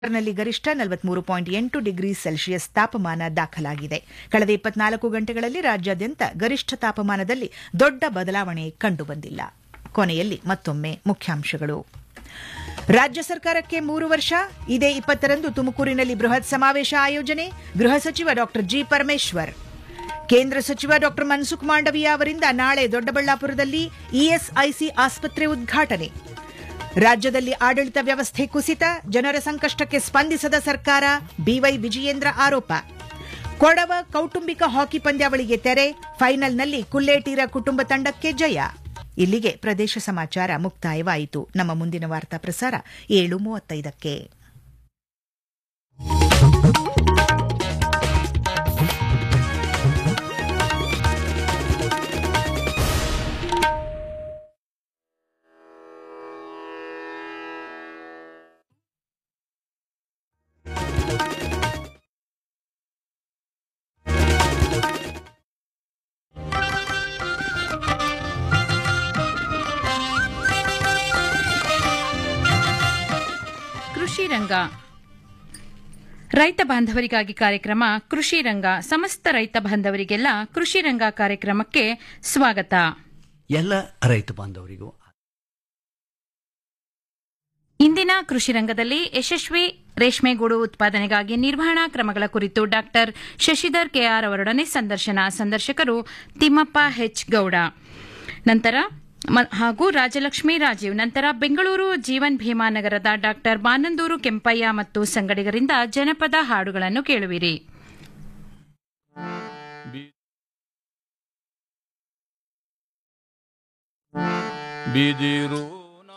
ನಲ್ಲಿ ಗರಿಷ್ಠ ನಲವತ್ಮೂರು ಪಾಯಿಂಟ್ ಎಂಟು ಡಿಗ್ರಿ ಸೆಲ್ಸಿಯಸ್ ತಾಪಮಾನ ದಾಖಲಾಗಿದೆ ಕಳೆದ ಇಪ್ಪತ್ನಾಲ್ಕು ಗಂಟೆಗಳಲ್ಲಿ ರಾಜ್ಯಾದ್ಯಂತ ಗರಿಷ್ಠ ತಾಪಮಾನದಲ್ಲಿ ದೊಡ್ಡ ಬದಲಾವಣೆ ಕಂಡುಬಂದಿಲ್ಲ ಕೊನೆಯಲ್ಲಿ ಮತ್ತೊಮ್ಮೆ ಮುಖ್ಯಾಂಶಗಳು ರಾಜ್ಯ ಸರ್ಕಾರಕ್ಕೆ ಮೂರು ವರ್ಷ ಇದೇ ಇಪ್ಪತ್ತರಂದು ತುಮಕೂರಿನಲ್ಲಿ ಬೃಹತ್ ಸಮಾವೇಶ ಆಯೋಜನೆ ಗೃಹ ಸಚಿವ ಡಾ ಜಿ ಪರಮೇಶ್ವರ್ ಕೇಂದ್ರ ಸಚಿವ ಡಾ ಮನ್ಸುಖ್ ಮಾಂಡವಿಯಾ ಅವರಿಂದ ನಾಳೆ ದೊಡ್ಡಬಳ್ಳಾಪುರದಲ್ಲಿ ಇಎಸ್ಐಸಿ ಆಸ್ಪತ್ರೆ ಉದ್ಘಾಟನೆ ರಾಜ್ಯದಲ್ಲಿ ಆಡಳಿತ ವ್ಯವಸ್ಥೆ ಕುಸಿತ ಜನರ ಸಂಕಷ್ಟಕ್ಕೆ ಸ್ಪಂದಿಸದ ಸರ್ಕಾರ ಬಿವೈ ವಿಜಯೇಂದ್ರ ಆರೋಪ ಕೊಡವ ಕೌಟುಂಬಿಕ ಹಾಕಿ ಪಂದ್ಯಾವಳಿಗೆ ತೆರೆ ಫೈನಲ್ನಲ್ಲಿ ಕುಲ್ಲೇಟೀರ ಕುಟುಂಬ ತಂಡಕ್ಕೆ ಜಯ ಇಲ್ಲಿಗೆ ಪ್ರದೇಶ ಸಮಾಚಾರ ಮುಕ್ತಾಯವಾಯಿತು ನಮ್ಮ ಮುಂದಿನ ವಾರ್ತಾ ಪ್ರಸಾರ ಏಳು ಮೂವತ್ತೈದಕ್ಕೆ ಕೃಷಿ ರಂಗ ರೈತ ಬಾಂಧವರಿಗಾಗಿ ಕಾರ್ಯಕ್ರಮ ಕೃಷಿ ರಂಗ ಸಮಸ್ತ ರೈತ ಬಾಂಧವರಿಗೆಲ್ಲ ಕೃಷಿ ರಂಗ ಕಾರ್ಯಕ್ರಮಕ್ಕೆ ಸ್ವಾಗತ ಎಲ್ಲ ರೈತ ಬಾಂಧವರಿಗೂ ಇಂದಿನ ಕೃಷಿ ರಂಗದಲ್ಲಿ ಯಶಸ್ವಿ ರೇಷ್ಮೆಗೂಡು ಉತ್ಪಾದನೆಗಾಗಿ ನಿರ್ವಹಣಾ ಕ್ರಮಗಳ ಕುರಿತು ಡಾಕ್ಟರ್ ಶಶಿಧರ್ ಕೆಆರ್ ಅವರೊಡನೆ ಸಂದರ್ಶನ ಸಂದರ್ಶಕರು ತಿಮ್ಮಪ್ಪ ಹೆಚ್ ಗೌಡ ನಂತರ ಮ- ಹಾಗೂ ರಾಜಲಕ್ಷ್ಮಿ ರಾಜೀವ್ ನಂತರ ಬೆಂಗಳೂರು ಜೀವನ್ ಭೀಮಾ ನಗರದ ಡಾಕ್ಟರ್ ಬಾನಂದೂರು ಕೆಂಪಯ್ಯ ಮತ್ತು ಸಂಗಡಿಗರಿಂದ ಜನಪದ ಹಾಡುಗಳನ್ನು ಕೇಳುವಿರಿ ಬಿದಿರು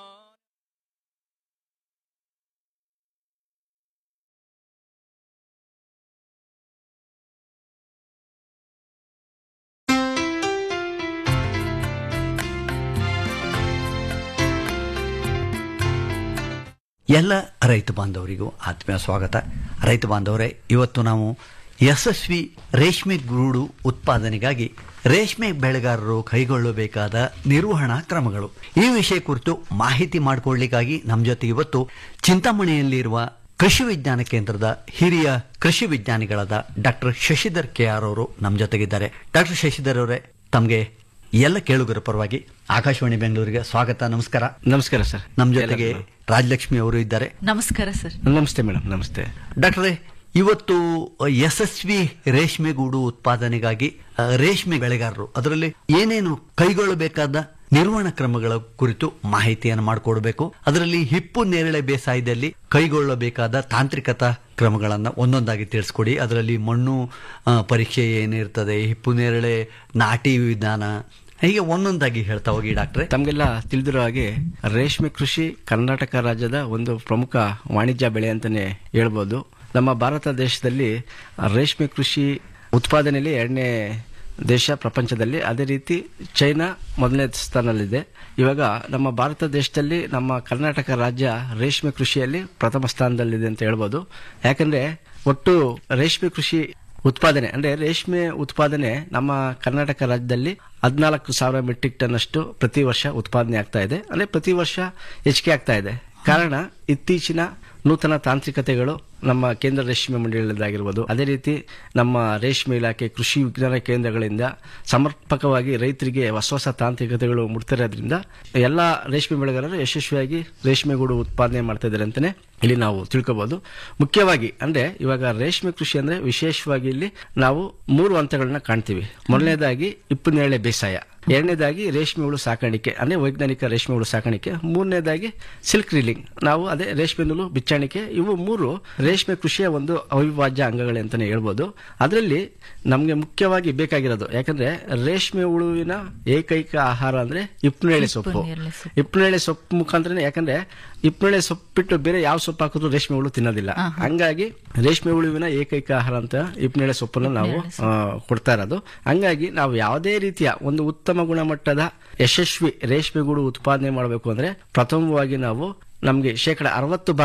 ಎಲ್ಲ ರೈತ ಬಾಂಧವರಿಗೂ ಆತ್ಮೀಯ ಸ್ವಾಗತ ರೈತ ಬಾಂಧವರೇ ಇವತ್ತು ನಾವು ಯಶಸ್ವಿ ರೇಷ್ಮೆ ಗೂಡು ಉತ್ಪಾದನೆಗಾಗಿ ರೇಷ್ಮೆ ಬೆಳೆಗಾರರು ಕೈಗೊಳ್ಳಬೇಕಾದ ನಿರ್ವಹಣಾ ಕ್ರಮಗಳು ಈ ವಿಷಯ ಕುರಿತು ಮಾಹಿತಿ ಮಾಡಿಕೊಳ್ಳಿಕ್ಕಾಗಿ ನಮ್ಮ ಜೊತೆ ಇವತ್ತು ಚಿಂತಾಮಣಿಯಲ್ಲಿರುವ ಕೃಷಿ ವಿಜ್ಞಾನ ಕೇಂದ್ರದ ಹಿರಿಯ ಕೃಷಿ ವಿಜ್ಞಾನಿಗಳಾದ ಡಾಕ್ಟರ್ ಶಶಿಧರ್ ಕೆ ಆರ್ ಅವರು ನಮ್ಮ ಜೊತೆಗಿದ್ದಾರೆ ಡಾಕ್ಟರ್ ಶಶಿಧರ್ ಅವರೇ ತಮಗೆ ಎಲ್ಲ ಕೇಳುಗರ ಪರವಾಗಿ ಆಕಾಶವಾಣಿ ಬೆಂಗಳೂರಿಗೆ ಸ್ವಾಗತ ನಮಸ್ಕಾರ ನಮಸ್ಕಾರ ಸರ್ ನಮ್ಮ ಜೊತೆಗೆ ರಾಜಲಕ್ಷ್ಮಿ ಅವರು ಇದ್ದಾರೆ ನಮಸ್ಕಾರ ಸರ್ ನಮಸ್ತೆ ಮೇಡಮ್ ನಮಸ್ತೆ ಡಾಕ್ಟ್ರೇ ಇವತ್ತು ಯಶಸ್ವಿ ರೇಷ್ಮೆಗೂಡು ಉತ್ಪಾದನೆಗಾಗಿ ಆ, ರೇಷ್ಮೆ ಬೆಳೆಗಾರರು ಅದರಲ್ಲಿ ಏನೇನು ಕೈಗೊಳ್ಳಬೇಕಾದ ನಿರ್ವಹಣಾ ಕ್ರಮಗಳ ಕುರಿತು ಮಾಹಿತಿಯನ್ನು ಮಾಡಿಕೊಡ್ಬೇಕು ಅದರಲ್ಲಿ ಹಿಪ್ಪು ನೇರಳೆ ಬೇಸಾಯದಲ್ಲಿ ಕೈಗೊಳ್ಳಬೇಕಾದ ತಾಂತ್ರಿಕತಾ ಕ್ರಮಗಳನ್ನ ಒಂದೊಂದಾಗಿ ತಿಳಿಸ್ಕೊಡಿ ಅದರಲ್ಲಿ ಮಣ್ಣು ಆ, ಪರೀಕ್ಷೆ ಏನಿರ್ತದೆ ಹಿಪ್ಪು ನೇರಳೆ ನಾಟಿ ವಿಧಾನ ಹೀಗೆ ಒಂದೊಂದಾಗಿ ಹೇಳ್ತಾ ಹೋಗಿ ಡಾಕ್ಟ್ರೆ ತಮಗೆಲ್ಲ ತಿಳಿದಿರೋ ಹಾಗೆ ರೇಷ್ಮೆ ಕೃಷಿ ಕರ್ನಾಟಕ ರಾಜ್ಯದ ಒಂದು ಪ್ರಮುಖ ವಾಣಿಜ್ಯ ಬೆಳೆ ಅಂತಾನೆ ಹೇಳ್ಬೋದು ನಮ್ಮ ಭಾರತ ದೇಶದಲ್ಲಿ ರೇಷ್ಮೆ ಕೃಷಿ ಉತ್ಪಾದನೆಯಲ್ಲಿ ಎರಡನೇ ದೇಶ ಪ್ರಪಂಚದಲ್ಲಿ ಅದೇ ರೀತಿ ಚೈನಾ ಮೊದಲನೇ ಸ್ಥಾನದಲ್ಲಿದೆ ಇವಾಗ ನಮ್ಮ ಭಾರತ ದೇಶದಲ್ಲಿ ನಮ್ಮ ಕರ್ನಾಟಕ ರಾಜ್ಯ ರೇಷ್ಮೆ ಕೃಷಿಯಲ್ಲಿ ಪ್ರಥಮ ಸ್ಥಾನದಲ್ಲಿದೆ ಅಂತ ಹೇಳ್ಬೋದು ಯಾಕಂದ್ರೆ ಒಟ್ಟು ರೇಷ್ಮೆ ಕೃಷಿ ಉತ್ಪಾದನೆ ಅಂದ್ರೆ ರೇಷ್ಮೆ ಉತ್ಪಾದನೆ ನಮ್ಮ ಕರ್ನಾಟಕ ರಾಜ್ಯದಲ್ಲಿ ಹದಿನಾಲ್ಕು ಸಾವಿರ ಮೆಟ್ರಿಕ್ ಟನ್ ಅಷ್ಟು ಪ್ರತಿ ವರ್ಷ ಉತ್ಪಾದನೆ ಆಗ್ತಾ ಇದೆ ಅಂದ್ರೆ ಪ್ರತಿ ವರ್ಷ ಹೆಚ್ಚಿಗೆ ಆಗ್ತಾ ಇದೆ ಕಾರಣ ಇತ್ತೀಚಿನ ನೂತನ ತಾಂತ್ರಿಕತೆಗಳು ನಮ್ಮ ಕೇಂದ್ರ ರೇಷ್ಮೆ ಮಂಡಳಿಯದ್ದಾಗಿರ್ಬೋದು ಅದೇ ರೀತಿ ನಮ್ಮ ರೇಷ್ಮೆ ಇಲಾಖೆ ಕೃಷಿ ವಿಜ್ಞಾನ ಕೇಂದ್ರಗಳಿಂದ ಸಮರ್ಪಕವಾಗಿ ರೈತರಿಗೆ ಹೊಸ ಹೊಸ ತಾಂತ್ರಿಕತೆಗಳು ಮುಡ್ತಿರೋದ್ರಿಂದ ಎಲ್ಲ ರೇಷ್ಮೆ ಬೆಳೆಗಾರರು ಯಶಸ್ವಿಯಾಗಿ ರೇಷ್ಮೆಗೂಡು ಉತ್ಪಾದನೆ ಮಾಡ್ತಾ ಇದ್ದಾರೆ ಅಂತಾನೆ ಇಲ್ಲಿ ನಾವು ತಿಳ್ಕೋಬಹುದು ಮುಖ್ಯವಾಗಿ ಅಂದ್ರೆ ಇವಾಗ ರೇಷ್ಮೆ ಕೃಷಿ ಅಂದ್ರೆ ವಿಶೇಷವಾಗಿ ಇಲ್ಲಿ ನಾವು ಮೂರು ಹಂತಗಳನ್ನ ಕಾಣ್ತೀವಿ ಮೊದಲನೇದಾಗಿ ಇಪ್ಪನೇಳೆ ಬೇಸಾಯ ಎರಡನೇದಾಗಿ ರೇಷ್ಮೆ ಹುಳು ಸಾಕಾಣಿಕೆ ಅಂದ್ರೆ ವೈಜ್ಞಾನಿಕ ರೇಷ್ಮೆ ಹುಳು ಸಾಕಾಣಿಕೆ ಮೂರನೇದಾಗಿ ಸಿಲ್ಕ್ ರೀಲಿಂಗ್ ನಾವು ಅದೇ ರೇಷ್ಮೆ ನೂಲು ಬಿಚ್ಚಾಣಿಕೆ ಇವು ಮೂರು ರೇಷ್ಮೆ ಕೃಷಿಯ ಒಂದು ಅವಿಭಾಜ್ಯ ಅಂಗಗಳೇ ಅಂತಾನೆ ಹೇಳ್ಬೋದು ಅದರಲ್ಲಿ ನಮಗೆ ಮುಖ್ಯವಾಗಿ ಬೇಕಾಗಿರೋದು ಯಾಕಂದ್ರೆ ರೇಷ್ಮೆ ಹುಳುವಿನ ಏಕೈಕ ಆಹಾರ ಅಂದ್ರೆ ಇಪ್ಪನೇಳೆ ಸೊಪ್ಪು ಹಿಪ್ಪನೇರಳೆ ಸೊಪ್ಪು. ಹಿಪ್ಪನೇಳೆ ಸೊಪ್ಪು ಮುಖಾಂತರ ಯಾಕಂದ್ರೆ ಹಿಪ್ಪನೇಳೆ ಸೊಪ್ಪು ಬಿಟ್ಟು ಬೇರೆ ಯಾವ ಸೊಪ್ಪು ಹಾಕಿದ್ರು ರೇಷ್ಮೆ ಹುಳು ತಿನ್ನೋದಿಲ್ಲ ಹಂಗಾಗಿ ರೇಷ್ಮೆ ಹುಳುವಿನ ಏಕೈಕ ಆಹಾರ ಅಂತ ಹಿಪ್ಪನೇಳೆ ಸೊಪ್ಪನ್ನು ನಾವು ಆ, ಕೊಡ್ತಾ ಇರೋದು ಹಂಗಾಗಿ ನಾವು ಯಾವುದೇ ರೀತಿಯ ಒಂದು ಉತ್ತಮ ಗುಣಮಟ್ಟದ ಯಶಸ್ವಿ ರೇಷ್ಮೆಗೂಡು ಉತ್ಪಾದನೆ ಮಾಡಬೇಕು ಅಂದ್ರೆ ಪ್ರಥಮವಾಗಿ ನಾವು ನಮಗೆ ಶೇಕಡ ಅರವತ್ತು ಭಾಗ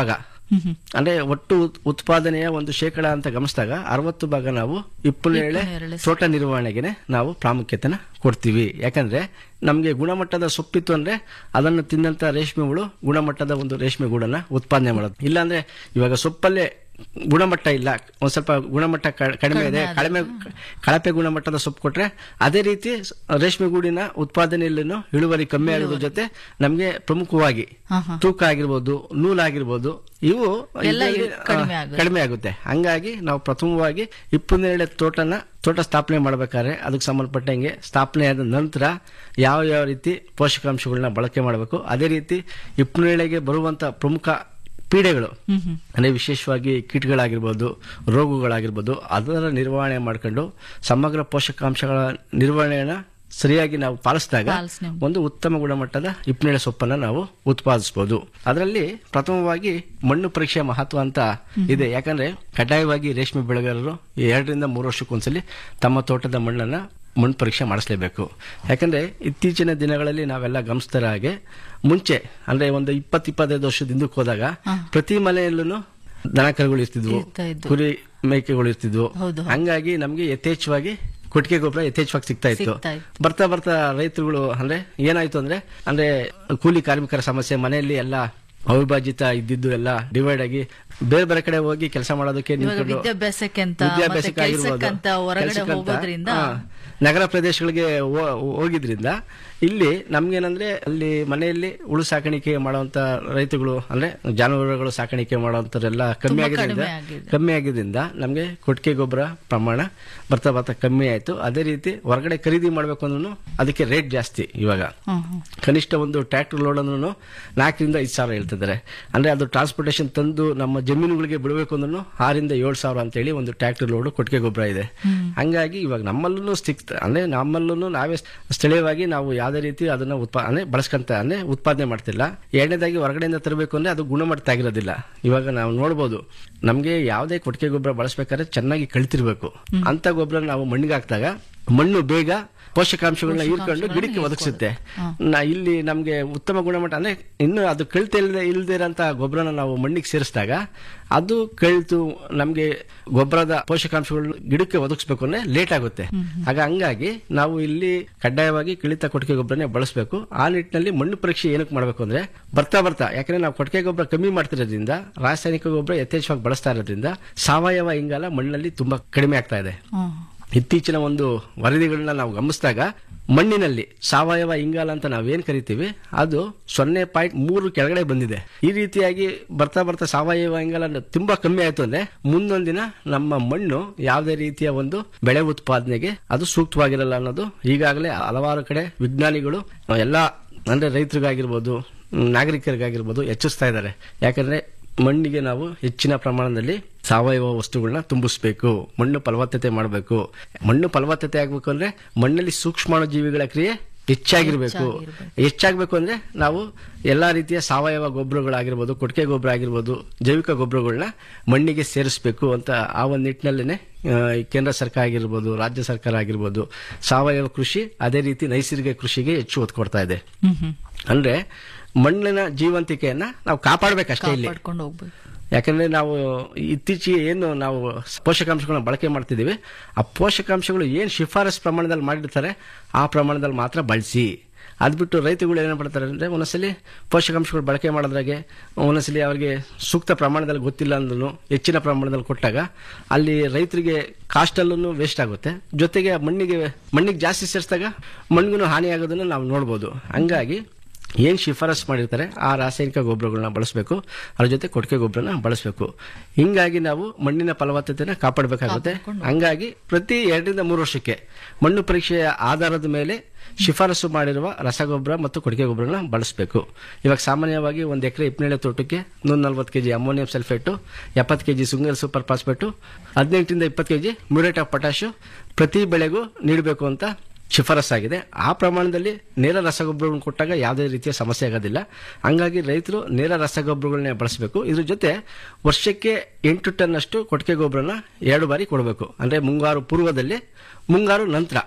ಅಂದ್ರೆ ಒಟ್ಟು ಉತ್- ಉತ್ಪಾದನೆಯ ಒಂದು ಶೇಕಡ ಅಂತ ಗಮನಿಸಿದಾಗ ಅರವತ್ತು ಭಾಗ ನಾವು ಇಪ್ಪನೇಳೆ ಇಪ್ಪನೇರಳೆ ತೋಟ ನಿರ್ವಹಣೆಗೆ ನಾವು ಪ್ರಾಮುಖ್ಯತೆನ ಕೊಡ್ತೀವಿ ಯಾಕಂದ್ರೆ ನಮಗೆ ಗುಣಮಟ್ಟದ ಸೊಪ್ಪಿತ್ತು ಅಂದ್ರೆ ಅದನ್ನು ತಿಂದಂತ ರೇಷ್ಮೆ ಹುಳು ಗುಣಮಟ್ಟದ ಒಂದು ರೇಷ್ಮೆ ಗೂಡನ್ನ ಉತ್ಪಾದನೆ ಮಾಡೋದು ಇಲ್ಲಾಂದ್ರೆ ಇವಾಗ ಸೊಪ್ಪಲ್ಲೇ ಗುಣಮಟ್ಟ ಇಲ್ಲ ಒಂದ್ ಸ್ವಲ್ಪ ಗುಣಮಟ್ಟ ಕ- ಕಡಿಮೆ ಇದೆ ಕಡಿಮೆ ಕಳಪೆ ಗುಣಮಟ್ಟದ ಸೊಪ್ಪು ಕೊಟ್ರೆ ಅದೇ ರೀತಿ ಸ್- ರೇಷ್ಮೆ ಗೂಡಿನ ಉತ್ಪಾದನೆಯಲ್ಲೂ ಇಳುವರಿ ಕಮ್ಮಿ ಆಗೋದ್ರ ಜೊತೆ ನಮಗೆ ಪ್ರಮುಖವಾಗಿ ತೂಕ ಆಗಿರ್ಬೋದು ನೂಲಾಗಿರ್ಬೋದು ಇವು ಎಲ್ಲ ಇದ್ರಲ್ಲಿ, ಕಡಿಮೆ ಆ, ಆಗುತ್ತೆ. ಕಡಿಮೆ ಆಗುತ್ತೆ ಹಂಗಾಗಿ ನಾವು ಪ್ರಥಮವಾಗಿ ಇಪ್ಪನ್ನೇಳೆ ತೋಟನ ತೋಟ ಸ್ಥಾಪನೆ ಮಾಡಬೇಕಾದ್ರೆ ಅದಕ್ಕೆ ಸಂಬಂಧಪಟ್ಟಂಗೆ ಸ್ಥಾಪನೆ ಆದ ನಂತರ ಯಾವ ಯಾವ ರೀತಿ ಪೋಷಕಾಂಶಗಳನ್ನ ಬಳಕೆ ಮಾಡಬೇಕು ಅದೇ ರೀತಿ ಇಪ್ಪನೇಳೆಗೆ ಬರುವಂತ ಪ್ರಮುಖ ಪೀಡೆಗಳು ಅಂದ್ರೆ ವಿಶೇಷವಾಗಿ ಕೀಟಗಳಾಗಿರ್ಬೋದು ರೋಗಗಳಾಗಿರ್ಬೋದು ಅದರ ನಿರ್ವಹಣೆ ಮಾಡ್ಕೊಂಡು ಸಮಗ್ರ ಪೋಷಕಾಂಶಗಳ ನಿರ್ವಹಣೆಯನ್ನ ಸರಿಯಾಗಿ ನಾವು ಪಾಲಿಸಿದಾಗ ಪಾಲಿಸ್ನೆ. ಒಂದು ಉತ್ತಮ ಗುಣಮಟ್ಟದ ಇಪ್ಪನೇಳೆ ಸೊಪ್ಪನ್ನ ನಾವು ಉತ್ಪಾದಿಸಬಹುದು ಅದರಲ್ಲಿ ಪ್ರಥಮವಾಗಿ ಮಣ್ಣು ಪರೀಕ್ಷೆಯ ಮಹತ್ವ ಅಂತ ಇದೆ ಯಾಕಂದ್ರೆ ಕಡ್ಡಾಯವಾಗಿ ರೇಷ್ಮೆ ಬೆಳೆಗಾರರು ಎರಡರಿಂದ ಮೂರು ವರ್ಷಕ್ಕೊಂದ್ಸಲಿ ತಮ್ಮ ತೋಟದ ಮಣ್ಣನ್ನ ಮಣ್ಣು ಪರೀಕ್ಷೆ ಮಾಡಿಸಲೇಬೇಕು ಯಾಕಂದ್ರೆ ಇತ್ತೀಚಿನ ದಿನಗಳಲ್ಲಿ ನಾವೆಲ್ಲ ಗಮನಿಸ್ತಾರ ಹಾಗೆ ಮುಂಚೆ ಅಂದ್ರೆ ಒಂದು ಇಪ್ಪತ್ ಇಪ್ಪತ್ತೈದು ವರ್ಷದ ಹಿಂದಕ್ಕೆ ಹೋದಾಗ ಪ್ರತಿ ಮನೆಯಲ್ಲೂ ದನ ಕರುಗಳು ಇರ್ತಿದ್ವು ಇರ್ತಾ ಇದ್ವು. ಕುರಿ ಮೇಕೆಗಳು ಇರ್ತಿದ್ವು ಹೌದು. ಹಂಗಾಗಿ ನಮ್ಗೆ ಯಥೇಚ್ಛವಾಗಿ ಕೊಟ್ಟಿಗೆ ಗೊಬ್ಬರ ಯಥೇಚ್ಛವಾಗಿ ಸಿಗ್ತಾ ಇತ್ತು ಸಿಗ್ತಾ ಇತ್ತು. ಬರ್ತಾ ಬರ್ತಾ ರೈತರುಗಳು ಅಂದ್ರೆ ಏನಾಯ್ತು ಅಂದ್ರೆ ಅಂದ್ರೆ ಕೂಲಿ ಕಾರ್ಮಿಕರ ಸಮಸ್ಯೆ ಮನೆಯಲ್ಲಿ ಎಲ್ಲ ಅವಿಭಾಜಿತ ಇದ್ದಿದ್ದು ಎಲ್ಲ ಡಿವೈಡ್ ಆಗಿ ಬೇರೆ ಬೇರೆ ಕಡೆ ಹೋಗಿ ಕೆಲಸ ಮಾಡೋದಕ್ಕೆ ಇವಾಗ ನಿಂತ್ಕೊಂಡು ವಿದ್ಯಾಭ್ಯಾಸಕ್ಕೆ ಅಂತ ವಿದ್ಯಾಭ್ಯಾಸಕ್ಕೆ ಮತ್ತೆ ಆಗಿರ್ಬೋದು. ಕೆಲ್ಸಕ್ಕಂತ ಹೊರಗಡೆ ಕೆಲ್ಸಕ್ಕಂತ, ಹೋಗೋದ್ರಿಂದ ಹಾ, ನಗರ ಪ್ರದೇಶಗಳಿಗೆ ಹೋ- ಹೋಗಿದ್ರಿಂದ ಇಲ್ಲಿ ನಮ್ಗೇನಂದ್ರೆ ಅಲ್ಲಿ ಮನೆಯಲ್ಲಿ ಉಳು ಸಾಕಾಣಿಕೆ ಮಾಡುವಂತ ರೈತಗಳು ಅಂದ್ರೆ ಜಾನುವಾರುಗಳು ಸಾಕಾಣಿಕೆ ಮಾಡುವಂತರೆಲ್ಲ ಕಮ್ಮಿ ತುಂಬಾ ಆಗಿದ್ರಿಂದ ಕಡಿಮೆ ಆಗಿದೆ. ಕಮ್ಮಿ ಆಗಿದ್ರಿಂದ ನಮಗೆ ಕೊಟ್ಟಿಗೆ ಗೊಬ್ಬರ ಪ್ರಮಾಣ ಬರ್ತಾ ಬರ್ತಾ ಕಮ್ಮಿ ಆಯ್ತು ಅದೇ ರೀತಿ ಹೊರಗಡೆ ಖರೀದಿ ಮಾಡ್ಬೇಕು ಅಂದ್ರೂ ಅದಕ್ಕೆ ರೇಟ್ ಜಾಸ್ತಿ ಇವಾಗ ಕನಿಷ್ಠ ಒಂದು ಟ್ರ್ಯಾಕ್ಟರ್ ಲೋಡ್ ಅಂದ್ರೂ ನಾಲ್ಕರಿಂದ ಐದು ಸಾವಿರ ಹೇಳ್ತಿದ್ದಾರೆ ಅಂದ್ರೆ ಅದು ಟ್ರಾನ್ಸ್ಪೋರ್ಟೇಷನ್ ತಂದು ನಮ್ಮ ಜಮೀನುಗಳಿಗೆ ಬಿಡಬೇಕು ಅಂದ್ರೂ ಆರಿಂದ ಏಳು ಸಾವಿರ ಅಂತೇಳಿ ಒಂದು ಟ್ರ್ಯಾಕ್ಟರ್ ಲೋಡ್ ಕೊಟ್ಟಿಗೆ ಗೊಬ್ಬರ ಇದೆ ಹಂಗಾಗಿ ಇವಾಗ ನಮ್ಮಲ್ಲೂ ಸಿಕ್ತ ಅಂದ್ರೆ ನಮ್ಮಲ್ಲೂ ನಾವೇ ಸ್ಥಳೀಯವಾಗಿ ನಾವು ಯಾವುದೇ ರೀತಿ ಅದನ್ನ ಉತ್ಪಾ ಅಂದ್ರೆ ಬಳಸ್ಕೊಂತ ಅಂದ್ರೆ ಉತ್ಪಾದನೆ ಮಾಡ್ತಿಲ್ಲ ಎರಡನೇದಾಗಿ ಹೊರಗಡೆಯಿಂದ ತರಬೇಕು ಅಂದ್ರೆ ಅದು ಗುಣಮಟ್ಟ ಆಗಿರೋದಿಲ್ಲ ಇವಾಗ ನಾವು ನೋಡ್ಬೋದು ನಮ್ಗೆ ಯಾವುದೇ ಕೊಟ್ಟಿಗೆ ಗೊಬ್ಬರ ಬಳಸ್ಬೇಕಾದ್ರೆ ಚೆನ್ನಾಗಿ ಕಳಿತಿರ್ಬೇಕು ಅಂತ ಗೊಬ್ಬರ ನಾವು ಮಣ್ಣಿಗೆ ಹಾಕಿದಾಗ ಮಣ್ಣು ಬೇಗ ಪೋಷಕಾಂಶಗಳನ್ನ ಹೀರ್ಕೊಂಡು ಗಿಡಕ್ಕೆ ಒದಗಿಸುತ್ತೆ ನಾ ಇಲ್ಲಿ ನಮ್ಗೆ ಉತ್ತಮ ಗುಣಮಟ್ಟ ಅಂದ್ರೆ ಇನ್ನು ಅದು ಕಳ್ತ ಇಲ್ಲದೆ ಇಲ್ಲದೆ ಇರೋಂತ ಗೊಬ್ಬರನ ನಾವು ಮಣ್ಣಿಗೆ ಸೇರಿಸಿದಾಗ ಅದು ಕಳ್ತು ನಮ್ಗೆ ಗೊಬ್ಬರದ ಪೋಷಕಾಂಶಗಳು ಗಿಡಕ್ಕೆ ಒದಗಿಸ್ಬೇಕು ಅಂದ್ರೆ ಲೇಟ್ ಆಗುತ್ತೆ ಆಗ ಹಂಗಾಗಿ ನಾವು ಇಲ್ಲಿ ಕಡ್ಡಾಯವಾಗಿ ಕಿಳಿತ ಕೊಟ್ಟಿಗೆ ಗೊಬ್ಬರನೇ ಬಳಸಬೇಕು ಆ ನಿಟ್ಟಿನಲ್ಲಿ ಮಣ್ಣು ಪರೀಕ್ಷೆ ಏನಕ್ಕೆ ಮಾಡಬೇಕು ಅಂದ್ರೆ ಬರ್ತಾ ಬರ್ತಾ ಯಾಕಂದ್ರೆ ನಾವು ಕೊಟ್ಟಿಗೆ ಗೊಬ್ಬರ ಕಮ್ಮಿ ಮಾಡ್ತಿರೋದ್ರಿಂದ ರಾಸಾಯನಿಕ ಗೊಬ್ಬರ ಯಥೇಚ್ಛವಾಗಿ ಬಳಸ್ತಾ ಇರೋದ್ರಿಂದ ಸಾವಯವ ಇಂಗಾಲ ಮಣ್ಣಲ್ಲಿ ತುಂಬಾ ಕಡಿಮೆ ಆಗ್ತಾ ಇದೆ ಇತ್ತೀಚಿನ ಒಂದು ವರದಿಗಳನ್ನ ನಾವು ಗಮನಿಸಿದಾಗ ಮಣ್ಣಿನಲ್ಲಿ ಸಾವಯವ ಇಂಗಾಲ ಅಂತ ನಾವೇನ್ ಕರಿತೀವಿ ಅದು ಸೊನ್ನೆ ಪಾಯಿಂಟ್ ಮೂರು ಕೆಳಗಡೆ ಬಂದಿದೆ ಈ ರೀತಿಯಾಗಿ ಬರ್ತಾ ಬರ್ತಾ ಸಾವಯವ ಇಂಗಾಲ ತುಂಬಾ ಕಮ್ಮಿ ಆಯ್ತು ಅಂದ್ರೆ ಮುಂದೊಂದಿನ ನಮ್ಮ ಮಣ್ಣು ಯಾವುದೇ ರೀತಿಯ ಒಂದು ಬೆಳೆ ಉತ್ಪಾದನೆಗೆ ಅದು ಸೂಕ್ತವಾಗಿರಲ್ಲ ಅನ್ನೋದು ಈಗಾಗಲೇ ಹಲವಾರು ಕಡೆ ವಿಜ್ಞಾನಿಗಳು ಎಲ್ಲಾ ಅಂದ್ರೆ ರೈತರಿಗಾಗಿರ್ಬೋದು ಹ್ಮ್, ನಾಗರಿಕರಿಗಾಗಿರ್ಬೋದು ಎಚ್ಚರಿಸ್ತಾ ಇದ್ದಾರೆ ಯಾಕಂದ್ರೆ ಮಣ್ಣಿಗೆ ನಾವು ಹೆಚ್ಚಿನ ಪ್ರಮಾಣದಲ್ಲಿ ಸಾವಯವ ವಸ್ತುಗಳನ್ನ ತುಂಬಿಸ್ಬೇಕು ಮಣ್ಣು ಫಲವತ್ತತೆ ಮಾಡಬೇಕು ಮಣ್ಣು ಫಲವತ್ತತೆ ಆಗ್ಬೇಕು ಅಂದ್ರೆ ಮಣ್ಣಲ್ಲಿ ಸೂಕ್ಷ್ಮಾಣು ಜೀವಿಗಳ ಕ್ರಿಯೆ ಹೆಚ್ಚಾಗಿರ್ಬೇಕು ಹೆಚ್ಚಾಗಬೇಕು ಅಂದ್ರೆ ನಾವು ಎಲ್ಲಾ ರೀತಿಯ ಸಾವಯವ ಗೊಬ್ಬರಗಳಾಗಿರ್ಬೋದು ಕೊಟ್ಟಿಗೆ ಗೊಬ್ಬರ ಆಗಿರ್ಬೋದು ಜೈವಿಕ ಗೊಬ್ಬರಗಳನ್ನ ಮಣ್ಣಿಗೆ ಸೇರಿಸಬೇಕು ಅಂತ ಆ ಒಂದು ನಿಟ್ಟಿನಲ್ಲೇ ಕೇಂದ್ರ ಸರ್ಕಾರ ಆಗಿರ್ಬೋದು ರಾಜ್ಯ ಸರ್ಕಾರ ಆಗಿರ್ಬೋದು ಸಾವಯವ ಕೃಷಿ ಅದೇ ರೀತಿ ನೈಸರ್ಗಿಕ ಕೃಷಿಗೆ ಹೆಚ್ಚು ಒತ್ತು ಕೊಡ್ತಾ ಇದೆ ಅಂದ್ರೆ ಮಣ್ಣಿನ ಜೀವಂತಿಕೆಯನ್ನ ನಾವು ಕಾಪಾಡಬೇಕಷ್ಟೇ ಇಲ್ಲಿ ಪಡ್ಕೊಂಡು ಹೋಗ್ಬೇಕು ಯಾಕಂದ್ರೆ ನಾವು ಇತ್ತೀಚೆಗೆ ಏನು ನಾವು ಪೋಷಕಾಂಶಗಳನ್ನ ಬಳಕೆ ಮಾಡ್ತಿದ್ದೀವಿ ಆ ಪೋಷಕಾಂಶಗಳು ಏನು ಶಿಫಾರಸ್ ಪ್ರಮಾಣದಲ್ಲಿ ಮಾಡಿರ್ತಾರೆ ಆ ಪ್ರಮಾಣದಲ್ಲಿ ಮಾತ್ರ ಬಳಸಿ ಅದ್ಬಿಟ್ಟು ರೈತಗಳು ಏನು ಮಾಡ್ತಾರೆ ಅಂದ್ರೆ ಒಂದೊಂದ್ಸಲಿ ಪೋಷಕಾಂಶಗಳು ಬಳಕೆ ಮಾಡೋದ್ರಾಗೆ ಒಂದೊಂದ್ಸಲಿ ಅವರಿಗೆ ಸೂಕ್ತ ಪ್ರಮಾಣದಲ್ಲಿ ಗೊತ್ತಿಲ್ಲ ಅಂದ್ರೂ ಹೆಚ್ಚಿನ ಪ್ರಮಾಣದಲ್ಲಿ ಕೊಟ್ಟಾಗ ಅಲ್ಲಿ ರೈತರಿಗೆ ಕಾಸ್ಟಲ್ಲೂ ವೇಸ್ಟ್ ಆಗುತ್ತೆ ಜೊತೆಗೆ ಮಣ್ಣಿಗೆ ಮಣ್ಣಿಗೆ ಜಾಸ್ತಿ ಸೇರಿಸಿದಾಗ ಮಣ್ಣಿಗೂ ಹಾನಿ ಆಗೋದನ್ನು ನಾವು ನೋಡ್ಬೋದು ಹಂಗಾಗಿ ಏನ್ ಶಿಫಾರಸ್ ಮಾಡಿರ್ತಾರೆ ಆ ರಾಸಾಯನಿಕ ಗೊಬ್ಬರಗಳನ್ನ ಬಳಸಬೇಕು ಅದ್ರ ಜೊತೆ ಕೊಟ್ಟಿಗೆ ಗೊಬ್ಬರನ ಬಳಸಬೇಕು ಹಿಂಗಾಗಿ ನಾವು ಮಣ್ಣಿನ ಫಲವತ್ತತೆನ ಕಾಪಾಡಬೇಕಾಗುತ್ತೆ ಹಂಗಾಗಿ ಪ್ರತಿ ಎರಡರಿಂದ ಮೂರು ವರ್ಷಕ್ಕೆ ಮಣ್ಣು ಪರೀಕ್ಷೆಯ ಆಧಾರದ ಮೇಲೆ ಶಿಫಾರಸು ಮಾಡಿರುವ ರಸಗೊಬ್ಬರ ಮತ್ತು ಕೊಟ್ಟಿಗೆ ಗೊಬ್ಬರಗಳನ್ನ ಬಳಸಬೇಕು ಇವಾಗ ಸಾಮಾನ್ಯವಾಗಿ ಒಂದು ಎಕರೆ ಇಪ್ಪನೇಳೆ ತೋಟಕ್ಕೆ ನೂರ ನಲ್ವತ್ತು ಕೆಜಿ ಅಮೋನಿಯಂ ಸಲ್ಫೇಟು ಎಪ್ಪತ್ತು ಕೆಜಿ ಸುಂಗಲ್ ಸೂಪರ್ ಫಾಸ್ಫೇಟು ಹದಿನೆಂಟರಿಂದ ಇಪ್ಪತ್ತು ಕೆಜಿ ಮ್ಯೂರೇಟ್ ಆಫ್ ಪೊಟ್ಯಾಶು ಪ್ರತಿ ಬೆಳೆಗೂ ನೀಡಬೇಕು ಅಂತ ಶಿಫಾರಸ್ ಆಗಿದೆ ಆ ಪ್ರಮಾಣದಲ್ಲಿ ನೇರ ರಸಗೊಬ್ಬರಗಳನ್ನು ಕೊಟ್ಟಾಗ ಯಾವುದೇ ರೀತಿಯ ಸಮಸ್ಯೆ ಆಗೋದಿಲ್ಲ ಹಂಗಾಗಿ ರೈತರು ನೇರ ರಸಗೊಬ್ಬರಗಳನ್ನೇ ಬಳಸಬೇಕು ಇದ್ರ ಜೊತೆ ವರ್ಷಕ್ಕೆ ಎಂಟು ಟನ್ ಅಷ್ಟು ಕೊಟ್ಟಿಗೆ ಗೊಬ್ಬರನ ಎರಡು ಬಾರಿ ಕೊಡಬೇಕು ಅಂದ್ರೆ ಮುಂಗಾರು ಪೂರ್ವದಲ್ಲಿ ಮುಂಗಾರು ನಂತರ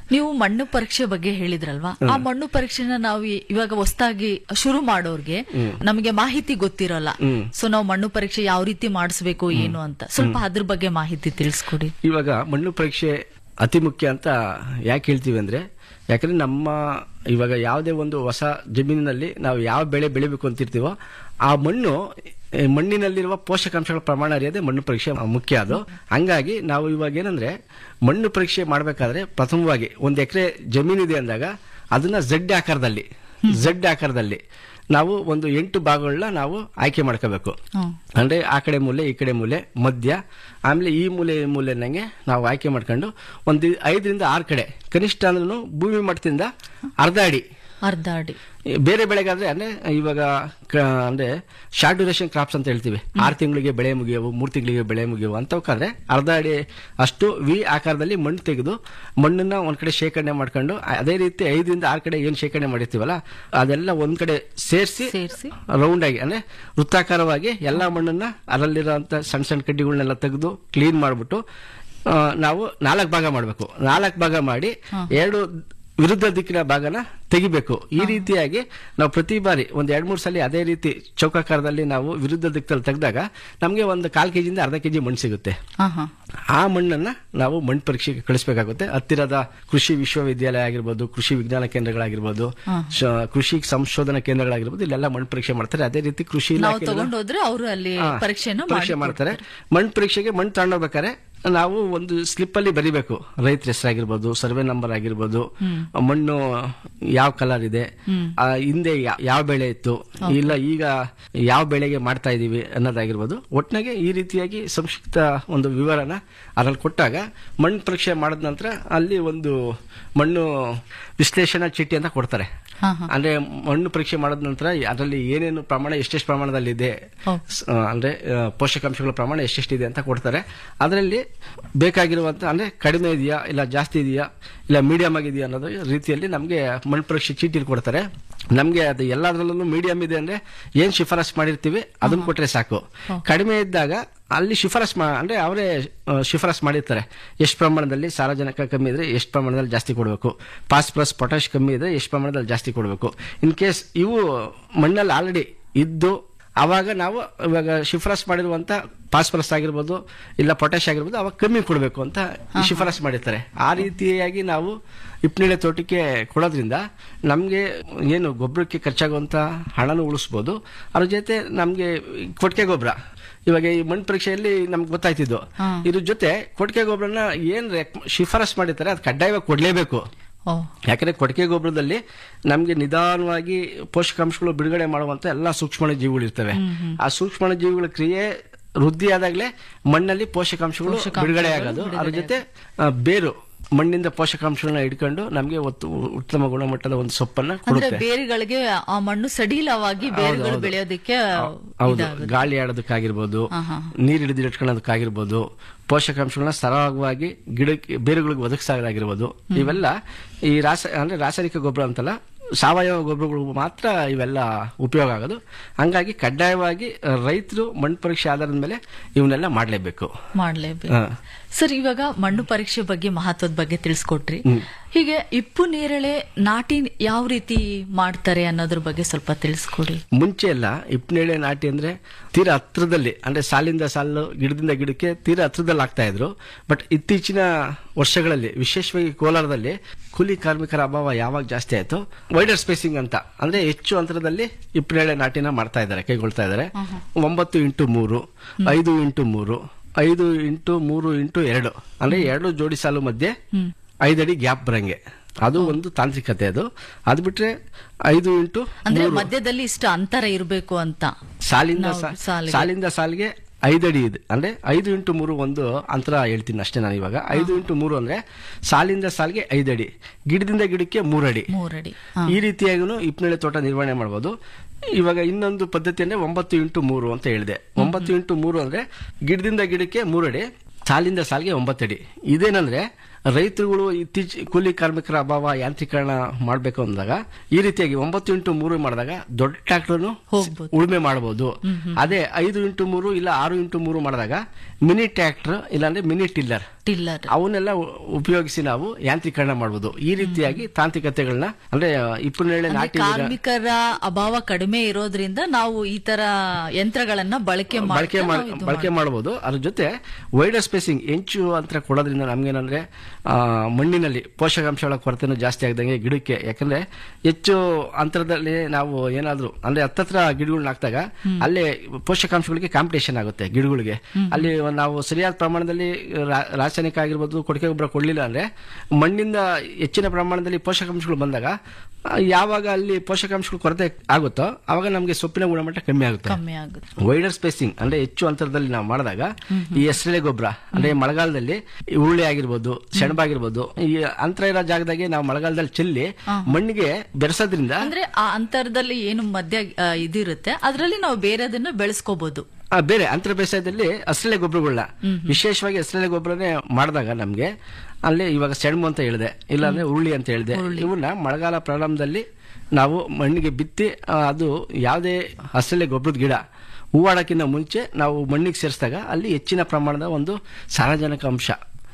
ನೀವು ಮಣ್ಣು ಪರೀಕ್ಷೆ ಬಗ್ಗೆ ಹೇಳಿದ್ರಲ್ವಾ ಆ ಮಣ್ಣು ಪರೀಕ್ಷೆನ ನಾವು ಇ- ಇವಾಗ ಹೊಸದಾಗಿ ಶುರು ಮಾಡೋರ್ಗೆ ನಮಗೆ ಮಾಹಿತಿ ಗೊತ್ತಿರಲ್ಲ ಸೊ ನಾವು ಮಣ್ಣು ಪರೀಕ್ಷೆ ಯಾವ ರೀತಿ ಮಾಡಿಸ್ಬೇಕು ಏನು ಅಂತ ಸ್ವಲ್ಪ ಅದ್ರ ಬಗ್ಗೆ ಮಾಹಿತಿ ತಿಳಿಸ್ಕೊಡಿ ಇವಾಗ ಮಣ್ಣು ಪರೀಕ್ಷೆ ಅತಿ ಮುಖ್ಯ ಅಂತ ಯಾಕೆ ಹೇಳ್ತೀವಿ ಅಂದ್ರೆ ಯಾಕಂದ್ರೆ ನಮ್ಮ ಇವಾಗ ಯಾವುದೇ ಒಂದು ಹೊಸ ಜಮೀನಿನಲ್ಲಿ ನಾವು ಯಾವ ಬೆಳೆ ಬೆಳಿಬೇಕು ಅಂತಿರ್ತೀವೋ ಆ ಮಣ್ಣು ಈ ಮಣ್ಣಿನಲ್ಲಿರುವ ಪೋಷಕಾಂಶಗಳ ಪ್ರಮಾಣ ಅರಿಯದೆ ಮಣ್ಣು ಪರೀಕ್ಷೆ ಮುಖ್ಯ ಅದು ಹಂಗಾಗಿ ನಾವು ಇವಾಗ ಏನಂದ್ರೆ ಮಣ್ಣು ಪರೀಕ್ಷೆ ಮಾಡಬೇಕಾದ್ರೆ ಪ್ರಥಮವಾಗಿ ಒಂದು ಎಕರೆ ಜಮೀನಿದೆ ಅಂದಾಗ ಅದನ್ನ ಝಡ್ ಆಕಾರದಲ್ಲಿ ಝಡ್ ಆಕಾರದಲ್ಲಿ ನಾವು ಒಂದು ಎಂಟು ಭಾಗಗಳನ್ನ ನಾವು ಆಯ್ಕೆ ಮಾಡ್ಕೋಬೇಕು ಅಂದ್ರೆ ಆ ಕಡೆ ಮೂಲೆ ಈ ಕಡೆ ಮೂಲೆ ಮಧ್ಯ ಆಮೇಲೆ ಈ ಮೂಲೆ ಈ ಮೂಲೆ ನಂಗೆ ನಾವು ಆಯ್ಕೆ ಮಾಡ್ಕೊಂಡು ಒಂದು ಐದರಿಂದ ಆರು ಕಡೆ ಕನಿಷ್ಠ ಅಂದ್ರೂ ಭೂಮಿ ಮಟ್ಟದಿಂದ ಅರ್ಧ ಅಡಿ ಅರ್ಧ ಅಡಿ ಈ ಬೇರೆ ಬೆಳೆಗಾದ್ರೆ ಅಂದ್ರೆ ಇವಾಗ ಕ- ಅಂದ್ರೆ ಶಾರ್ಟ್ ಡ್ಯೂರೇಷನ್ ಕ್ರಾಪ್ಸ್ ಅಂತ ಹೇಳ್ತೀವಿ ಆರು ತಿಂಗಳಿಗೆ ಬೆಳೆ ಮುಗಿಯವು ಮೂರು ತಿಂಗಳಿಗೆ ಬೆಳೆ ಮುಗಿಯವು ಅಂತವಕ್ಕಾದ್ರೆ ಅರ್ಧ ಅಡಿ ಅಷ್ಟು ವಿ ಆಕಾರದಲ್ಲಿ ಮಣ್ಣು ತೆಗೆದು ಮಣ್ಣನ್ನ ಒಂದ್ ಕಡೆ ಶೇಖರಣೆ ಮಾಡ್ಕೊಂಡು ಅದೇ ರೀತಿ ಐದರಿಂದ ಆರು ಕಡೆ ಏನ್ ಶೇಖರಣೆ ಮಾಡಿರ್ತೀವಲ್ಲ ಅದೆಲ್ಲ ಒಂದ್ ಕಡೆ ಸೇರಿಸಿ ಸೇರ್ಸಿ. ರೌಂಡ್ ಆಗಿ ಅಂದ್ರೆ ವೃತ್ತಾಕಾರವಾಗಿ ಎಲ್ಲಾ ಮಣ್ಣನ್ನ ಅದರಲ್ಲಿರುವಂತ ಸಣ್ಣ ಸಣ್ಣ ಕಡ್ಡಿಗಳನ್ನೆಲ್ಲ ತೆಗೆದು ಕ್ಲೀನ್ ಮಾಡ್ಬಿಟ್ಟು ಆ, ನಾವು ನಾಲ್ಕು ಭಾಗ ಮಾಡಬೇಕು ನಾಲ್ಕು ಭಾಗ ಮಾಡಿ ಎರಡು ವಿರುದ್ಧ ದಿಕ್ಕಿನ ಭಾಗನ ತೆಗಿಬೇಕು ಈ ರೀತಿಯಾಗಿ ನಾವು ಪ್ರತಿ ಬಾರಿ ಒಂದ್ ಎರಡ್ ಮೂರು ಸಲ ಅದೇ ರೀತಿ ಚೌಕಾಕಾರದಲ್ಲಿ ನಾವು ವಿರುದ್ಧ ದಿಕ್ಕಲ್ಲಿ ತೆಗೆದಾಗ ನಮಗೆ ಒಂದು ಕಾಲ್ ಕೆಜಿಯಿಂದ ಅರ್ಧ ಕೆಜಿ ಮಣ್ಣು ಸಿಗುತ್ತೆ ಹಾ ಹಾ ಆ ಮಣ್ಣನ್ನ ನಾವು ಮಣ್ಣು ಪರೀಕ್ಷೆಗೆ ಕಳಿಸಬೇಕಾಗುತ್ತೆ ಹತ್ತಿರದ ಕೃಷಿ ವಿಶ್ವವಿದ್ಯಾಲಯ ಆಗಿರ್ಬೋದು ಕೃಷಿ ವಿಜ್ಞಾನ ಕೇಂದ್ರಗಳಾಗಿರ್ಬೋದು ಶ- ಕೃಷಿ ಸಂಶೋಧನಾ ಕೇಂದ್ರಗಳಾಗಿರ್ಬೋದು ಇಲ್ಲೆಲ್ಲ ಮಣ್ಣು ಪರೀಕ್ಷೆ ಮಾಡ್ತಾರೆ ಅದೇ ರೀತಿ ಕೃಷಿ ನಾವು ಇಲಾಖೆಯಿಂದ- ತಗೊಂಡೋದ್ರೆ ಅವರು ಅಲ್ಲಿ ಹಾ, ಪರೀಕ್ಷೆನ ಪರೀಕ್ಷೆ ಮಾಡಿ ಮಾಡ್ತಾರೆ ಮಣ್ಣು ಪರೀಕ್ಷೆಗೆ ಮಣ್ಣು ತಗೊಂಡೋಗ್ಬೇಕಾದ್ರೆ ನಾವು ಒಂದು ಸ್ಲಿಪ್ ಅಲ್ಲಿ ಬರಿಬೇಕು ರೈತರ ಹೆಸರಾಗಿರ್ಬೋದು ಸರ್ವೆ ನಂಬರ್ ಆಗಿರ್ಬೋದು ಮಣ್ಣು ಯಾವ ಕಲರ್ ಇದೆ ಆ, ಹಿಂದೆ ಯಾ- ಯಾವ ಬೆಳೆ ಇತ್ತು ಇಲ್ಲ ಈಗ ಯಾವ ಬೆಳೆಗೆ ಮಾಡ್ತಾ ಇದೀವಿ ಅನ್ನೋದಾಗಿರ್ಬೋದು ಒಟ್ನಾಗೆ ಈ ರೀತಿಯಾಗಿ ಸಂಕ್ಷಿಪ್ತ ಒಂದು ವಿವರನ ಅದ್ರಲ್ಲಿ ಕೊಟ್ಟಾಗ ಮಣ್ಣು ಪರೀಕ್ಷೆ ಮಾಡಿದ ನಂತರ ಅಲ್ಲಿ ಒಂದು ಮಣ್ಣು ವಿಶ್ಲೇಷಣಾ ಚೀಟಿ ಅಂತ ಕೊಡ್ತಾರೆ ಹಾ, ಹಾ. ಅಂದ್ರೆ ಮಣ್ಣು ಪರೀಕ್ಷೆ ಮಾಡಿದ ನಂತರ ಅದರಲ್ಲಿ ಏನೇನು ಪ್ರಮಾಣ ಎಷ್ಟೆಷ್ಟು ಪ್ರಮಾಣದಲ್ಲಿ ಇದೆ ಹೌದು. ಸ್- ಆ, ಅಂದ್ರೆ ಆ, ಪೋಷಕಾಂಶಗಳ ಪ್ರಮಾಣ ಎಷ್ಟೆಷ್ಟಿದೆ ಅಂತ ಕೊಡ್ತಾರೆ ಅದರಲ್ಲಿ ಬೇಕಾಗಿರುವಂತ ಅಂದ್ರೆ ಕಡಿಮೆ ಇದೆಯಾ ಇಲ್ಲ ಜಾಸ್ತಿ ಇದೆಯಾ ಇಲ್ಲ ಮೀಡಿಯಂ ಆಗಿದೆಯಾ ಅನ್ನೋದು ರೀತಿಯಲ್ಲಿ ನಮಗೆ ಮಣ್ಣು ಪರೀಕ್ಷೆ ಚೀಟಿ ಕೊಡ್ತಾರೆ ನಮಗೆ ಅದು ಎಲ್ಲದರಲ್ಲೂ ಮೀಡಿಯಂ ಇದೆ ಅಂದ್ರೆ ಏನ್ ಶಿಫಾರಸ್ ಮಾಡಿರ್ತೀವಿ ಅದನ್ನ ಕೊಟ್ರೆ ಸಾಕು ಕಡಿಮೆ ಇದ್ದಾಗ ಅಲ್ಲಿ ಶಿಫಾರಸ್ ಮಾ ಅಂದ್ರೆ ಅವರೇ ಆ, ಶಿಫಾರಸ್ ಮಾಡಿರ್ತಾರೆ ಎಷ್ಟು ಪ್ರಮಾಣದಲ್ಲಿ ಸಾರಜನಕ ಕಮ್ಮಿ ಇದ್ರೆ ಎಷ್ಟು ಪ್ರಮಾಣದಲ್ಲಿ ಜಾಸ್ತಿ ಕೊಡಬೇಕು ಫಾಸ್ಫರಸ್ ಪೊಟ್ಯಾಶ್ ಕಮ್ಮಿ ಇದ್ರೆ ಎಷ್ಟು ಪ್ರಮಾಣದಲ್ಲಿ ಜಾಸ್ತಿ ಕೊಡಬೇಕು ಇನ್ ಕೇಸ್ ಇವು ಮಣ್ಣಲ್ಲಿ ಆಲ್ರೆಡಿ ಇದ್ದು ಅವಾಗ ನಾವು ಇವಾಗ ಶಿಫಾರಸ್ ಮಾಡಿರುವಂತ ಫಾಸ್ಫರಸ್ ಆಗಿರ್ಬೋದು ಇಲ್ಲ ಪೊಟ್ಯಾಶ್ ಆಗಿರ್ಬೋದು ಅವಾಗ ಕಮ್ಮಿ ಕೊಡಬೇಕು ಅಂತ ಶಿಫಾರಸ್ ಮಾಡಿರ್ತಾರೆ ಆ ರೀತಿಯಾಗಿ ನಾವು ಹಿಪ್ಪನೇಳೆ ತೋಟಕ್ಕೆ ಕೊಡೋದ್ರಿಂದ ನಮಗೆ ಏನು ಗೊಬ್ಬರಕ್ಕೆ ಖರ್ಚಾಗುವಂತ ಹಣನೂ ಉಳಿಸ್ಬೋದು ಅದ್ರ ಜೊತೆ ನಮಗೆ ಕೊಟ್ಟಿಗೆ ಗೊಬ್ಬರ ಇವಾಗ ಈ ಮಣ್ಣು ಪರೀಕ್ಷೆಯಲ್ಲಿ ನಮ್ಗೆ ಗೊತ್ತಾಯ್ತಿದ್ದು ಇದ್ರ ಜೊತೆ ಕೊಟ್ಟಿಗೆ ಗೊಬ್ಬರನ ಏನ್ ರೆಕ್- ಶಿಫಾರಸ್ ಮಾಡಿರ್ತಾರೆ ಅದು ಕಡ್ಡಾಯವಾಗಿ ಕೊಡ್ಲೇಬೇಕು ಓ ಯಾಕಂದ್ರೆ ಕೊಟ್ಟಿಗೆ ಗೊಬ್ಬರದಲ್ಲಿ ನಮಗೆ ನಿಧಾನವಾಗಿ ಪೋಷಕಾಂಶಗಳು ಬಿಡುಗಡೆ ಮಾಡುವಂತ ಎಲ್ಲಾ ಸೂಕ್ಷ್ಮ ಜೀವಿಗಳು ಇರ್ತವೆ ಆ ಸೂಕ್ಷ್ಮ ಜೀವಿಗಳ ಕ್ರಿಯೆ ವೃದ್ಧಿ ಆದಾಗಲೇ ಮಣ್ಣಲ್ಲಿ ಪೋಷಕಾಂಶಗಳು ಬಿಡುಗಡೆ ಆಗೋದು ಅದ್ರ ಜೊತೆ ಆ, ಬೇರು ಮಣ್ಣಿಂದ ಪೋಷಕಾಂಶಗಳನ್ನ ಹಿಡ್ಕೊಂಡು ನಮಗೆ ಉತ್ತಮ ಗುಣಮಟ್ಟದ ಒಂದು ಸೊಪ್ಪನ್ನ ಅಂದ್ರೆ ಕೊಡುತ್ತೆ ಬೇರುಗಳಿಗೆ ಆ ಮಣ್ಣು ಸಡಿಲವಾಗಿ ಬೇರುಗಳು ಬೆಳೆಯೋದಕ್ಕೆ ಹೌದು ಗಾಳಿ ಆಡೋದಕ್ಕಾಗಿರ್ಬೋದು ನೀರು ಹಿಡಿದು ಇಟ್ಕೊಳ್ಳೋದಕ್ಕಾಗಿರ್ಬೋದು ಪೋಷಕಾಂಶಗಳನ್ನ ಸರಾಗವಾಗಿ ಗಿಡಕ್ಕೆ ಬೇರುಗಳಿಗೆ ಒದಗಿಸಾಗಿರ್ಬೋದು ಇವೆಲ್ಲ ಈ ರಾಸ ಅಂದ್ರೆ ರಾಸಾಯನಿಕ ಗೊಬ್ಬರ ಅಂತಲ್ಲ ಸಾವಯವ ಗೊಬ್ಬರಗಳು ಮಾತ್ರ ಇವೆಲ್ಲ ಉಪಯೋಗ ಆಗೋದು ಹಂಗಾಗಿ ಕಡ್ಡಾಯವಾಗಿ ರೈತರು ಮಣ್ಣು ಪರೀಕ್ಷೆ ಆಧಾರದ ಮೇಲೆ ಇವನ್ನೆಲ್ಲ ಮಾಡಲೇಬೇಕು ಮಾಡ್ಲೇಬೇಕು ಹಾ. ಸರ್ ಇವಾಗ ಮಣ್ಣು ಪರೀಕ್ಷೆ ಬಗ್ಗೆ ಮಹತ್ವದ ಬಗ್ಗೆ ತಿಳಿಸ್ಕೊಟ್ರಿ ಹೀಗೆ ಇಪ್ಪು ನೇರಳೆ ನಾಟಿ ಯಾವ ರೀತಿ ಮಾಡ್ತಾರೆ ಅನ್ನೋದ್ರ ಬಗ್ಗೆ ಸ್ವಲ್ಪ ತಿಳಿಸ್ಕೊಡಿ ಮುಂಚೆ ಎಲ್ಲ ಇಪ್ಪನೇಳೆ ನಾಟಿ ಅಂದ್ರೆ ತೀರಾ ಹತ್ರದಲ್ಲಿ ಅಂದ್ರೆ ಸಾಲಿಂದ ಸಾಲು ಗಿಡದಿಂದ ಗಿಡಕ್ಕೆ ತೀರಾ ಹತ್ರದಲ್ಲಿ ಆಗ್ತಾ ಇದ್ರು ಬಟ್ ಇತ್ತೀಚಿನ ವರ್ಷಗಳಲ್ಲಿ ವಿಶೇಷವಾಗಿ ಕೋಲಾರದಲ್ಲಿ ಕೂಲಿ ಕಾರ್ಮಿಕರ ಅಭಾವ ಯಾವಾಗ ಜಾಸ್ತಿ ಆಯ್ತು ವೈಡರ್ ಸ್ಪೇಸಿಂಗ್ ಅಂತ ಅಂದ್ರೆ ಹೆಚ್ಚು ಅಂತರದಲ್ಲಿ ಇಪ್ಪನೇಳೆ ನಾಟಿನ ಮಾಡ್ತಾ ಇದ್ದಾರೆ ಕೈಗೊಳ್ತಾ ಇದ್ದಾರೆ ಒಂಬತ್ತು ಇಂಟು ಮೂರು ಐದು ಇಂಟು ಮೂರು ಐದು ಇಂಟು ಮೂರು ಇಂಟು ಎರಡು ಅಂದ್ರೆ ಎರಡು ಜೋಡಿ ಸಾಲು ಮಧ್ಯೆ ಐದಡಿ ಗ್ಯಾಪ್ ಬರಂಗೆ ಅದು ಒಂದು ತಾಂತ್ರಿಕತೆ ಅದು ಅದು ಬಿಟ್ರೆ ಐದು ಇಂಟು ಅಂದ್ರೆ ಮಧ್ಯದಲ್ಲಿ ಇಷ್ಟು ಅಂತರ ಇರಬೇಕು ಅಂತ ಸಾಲಿಂದ ನಾವು ಸಾ- ಸಾಲಿಗೆ. ಸಾಲಿಂದ ಸಾಲಿಗೆ ಐದಡಿ ಇದೆ ಅಂದ್ರೆ ಐದು ಇಂಟು ಮೂರು ಒಂದು ಅಂತರ ಹೇಳ್ತೀನಿ ಅಷ್ಟೇ ನಾನು ಇವಾಗ ಐದು ಇಂಟು ಮೂರು ಅಂದ್ರೆ ಸಾಲಿಂದ ಸಾಲಿಗೆ ಐದಡಿ ಗಿಡದಿಂದ ಗಿಡಕ್ಕೆ ಮೂರಡಿ ಮೂರಡಿ ಈ ರೀತಿಯಾಗೂ ಇಪ್ಪನೇಳೆ ತೋಟ ನಿರ್ವಹಣೆ ಮಾಡಬಹುದು ಇವಾಗ ಇನ್ನೊಂದು ಪದ್ಧತಿ ಅಂದ್ರೆ ಒಂಬತ್ತು ಇಂಟು ಮೂರು ಅಂತ ಹೇಳಿದೆ ಒಂಬತ್ತು ಇಂಟು ಮೂರು ಅಂದ್ರೆ ಗಿಡದಿಂದ ಗಿಡಕ್ಕೆ ಮೂರಡಿ ಸಾಲಿಂದ ಸಾಲಿಗೆ ಒಂಬತ್ತಡಿ ಇದೇನಂದ್ರೆ ರೈತರುಗಳು ಇತ್ತೀಚೆ ಕೂಲಿ ಕಾರ್ಮಿಕರ ಅಭಾವ ಯಾಂತ್ರೀಕರಣ ಮಾಡಬೇಕು ಅಂದಾಗ ಈ ರೀತಿಯಾಗಿ ಒಂಬತ್ತು ಇಂಟು ಮೂರು ಮಾಡಿದಾಗ ದೊಡ್ಡ ಟ್ರ್ಯಾಕ್ಟರ್ನು ಹೋಗ್ಬೋದು. ಉಳುಮೆ ಮಾಡಬಹುದು ಅದೇ ಐದು ಇಂಟು ಮೂರು ಇಲ್ಲ ಆರು ಇಂಟು ಮೂರು ಮಾಡಿದಾಗ ಮಿನಿ ಟ್ರ್ಯಾಕ್ಟರ್ ಇಲ್ಲಾಂದ್ರೆ ಮಿನಿ ಟಿಲ್ಲರ್ ಟಿಲ್ಲರ್ ಅವನ್ನೆಲ್ಲ ಉ- ಉಪಯೋಗಿಸಿ ನಾವು ಯಾಂತ್ರೀಕರಣ ಮಾಡಬಹುದು ಈ ರೀತಿಯಾಗಿ ತಾಂತ್ರಿಕತೆಗಳನ್ನ ಅಂದ್ರೆ ಇಪ್ಪನೇಳೆ ಅಂದ್ರೆ ನಾಟಿ ಕಾರ್ಮಿಕರ ಅಭಾವ ಕಡಿಮೆ ಇರೋದ್ರಿಂದ ನಾವು ಈ ತರ ಯಂತ್ರಗಳನ್ನ ಬಳಕೆ ಬಳಕೆ ಮಾಡ್ತಾ ಮಾಡ್- ನಾವು ಇದು ಬಳಕೆ ಮಾಡಬಹುದು ಅದ್ರ ಜೊತೆ ವೈಡರ್ ಸ್ಪೇಸಿಂಗ್ ಎಂಚು ಅಂತರ ಕೊಡೋದ್ರಿಂದ ನಮ್ಗೇನಂದ್ರೆ ಆ, ಮಣ್ಣಿನಲ್ಲಿ ಪೋಷಕಾಂಶಗಳ ಕೊರತೆನೂ ಜಾಸ್ತಿ ಆಗದಂಗೆ ಗಿಡಕ್ಕೆ ಯಾಕಂದ್ರೆ ಹೆಚ್ಚು ಅಂತರದಲ್ಲಿ ನಾವು ಏನಾದ್ರೂ ಅಂದ್ರೆ ಹತ್ತತ್ರ ಗಿಡಗಳನ್ನ ಹಾಕಿದಾಗ ಅಲ್ಲೇ ಪೋಷಕಾಂಶಗಳಿಗೆ ಕಾಂಪಿಟೇಷನ್ ಆಗುತ್ತೆ ಗಿಡಗಳಿಗೆ ಅಲ್ಲಿ ನಾವು ಸರಿಯಾದ ಪ್ರಮಾಣದಲ್ಲಿ ರಾ- ರಾಸಾಯನಿಕ ಆಗಿರ್ಬೋದು ಕೊಟ್ಟಿಗೆ ಗೊಬ್ಬರ ಕೊಡ್ಲಿಲ್ಲ ಅಂದ್ರೆ ಮಣ್ಣಿಂದ ಹೆಚ್ಚಿನ ಪ್ರಮಾಣದಲ್ಲಿ ಪೋಷಕಾಂಶಗಳು ಬಂದಾಗ ಆ, ಯಾವಾಗ ಅಲ್ಲಿ ಪೋಷಕಾಂಶಗಳು ಕೊರತೆ ಆಗುತ್ತೋ ಅವಾಗ ನಮಗೆ ಸೊಪ್ಪಿನ ಗುಣಮಟ್ಟ ಕಮ್ಮಿ ಆಗುತ್ತೆ ಕಮ್ಮಿ ಆಗುತ್ತೆ ವೈಡರ್ ಸ್ಪೇಸಿಂಗ್ ಅಂದ್ರೆ ಹೆಚ್ಚು ಅಂತರದಲ್ಲಿ ನಾವು ಮಾಡಿದಾಗ ಈ ಹೆಸರೆಲೆ ಗೊಬ್ಬರ ಅಂದ್ರೆ ಮಳೆಗಾಲದಲ್ಲಿ ಈ ಉರುಳಿ ಆಗಿರ್ಬೋದು ಸೆಣಬಾಗಿರ್ಬೋದು ಈ ಅಂತರ ಇರೋ ಜಾಗದಾಗೆ ನಾವು ಮಳೆಗಾಲದಲ್ಲಿ ಚೆಲ್ಲಿ ಮಣ್ಣಿಗೆ ಬೆರೆಸೋದ್ರಿಂದ ಅಂದ್ರೆ ಆ ಅಂತರದಲ್ಲಿ ಏನು ಮಧ್ಯ ಆ, ಇದಿರುತ್ತೆ ಅದ್ರಲ್ಲಿ ನಾವು ಬೇರೆದನ್ನ ಬೆಳೆಸ್ಕೋಬಹುದು ಆ, ಬೇರೆ ಅಂತರ ಬೇಸಾಯದಲ್ಲಿ ಹಸಿರೆಲೆ ಗೊಬ್ಬರಗಳನ್ನ ವಿಶೇಷವಾಗಿ ಹಸಿರೆಲೆ ಗೊಬ್ಬರನೇ ಮಾಡಿದಾಗ ನಮ್ಗೆ ಅಲ್ಲಿ ಇವಾಗ ಸೆಣಬು ಅಂತ ಹೇಳಿದೆ ಇಲ್ಲಾಂದ್ರೆ ಉರುಳಿ ಅಂತ ಹೇಳಿದೆ ಇವನ್ನ ಮಳೆಗಾಲ ಪ್ರಾರಂಭದಲ್ಲಿ ನಾವು ಮಣ್ಣಿಗೆ ಬಿತ್ತಿ ಆ, ಅದು ಯಾವುದೇ ಹಸಿರೆಲೆ ಗೊಬ್ಬರದ ಗಿಡ ಹೂವಾಡಕ್ಕಿಂತ ಮುಂಚೆ ನಾವು ಮಣ್ಣಿಗೆ ಸೇರಿಸಿದಾಗ ಅಲ್ಲಿ ಹೆಚ್ಚಿನ ಪ್ರಮಾಣದ ಒಂದು ಸಾರಜನಕ ಅಂಶ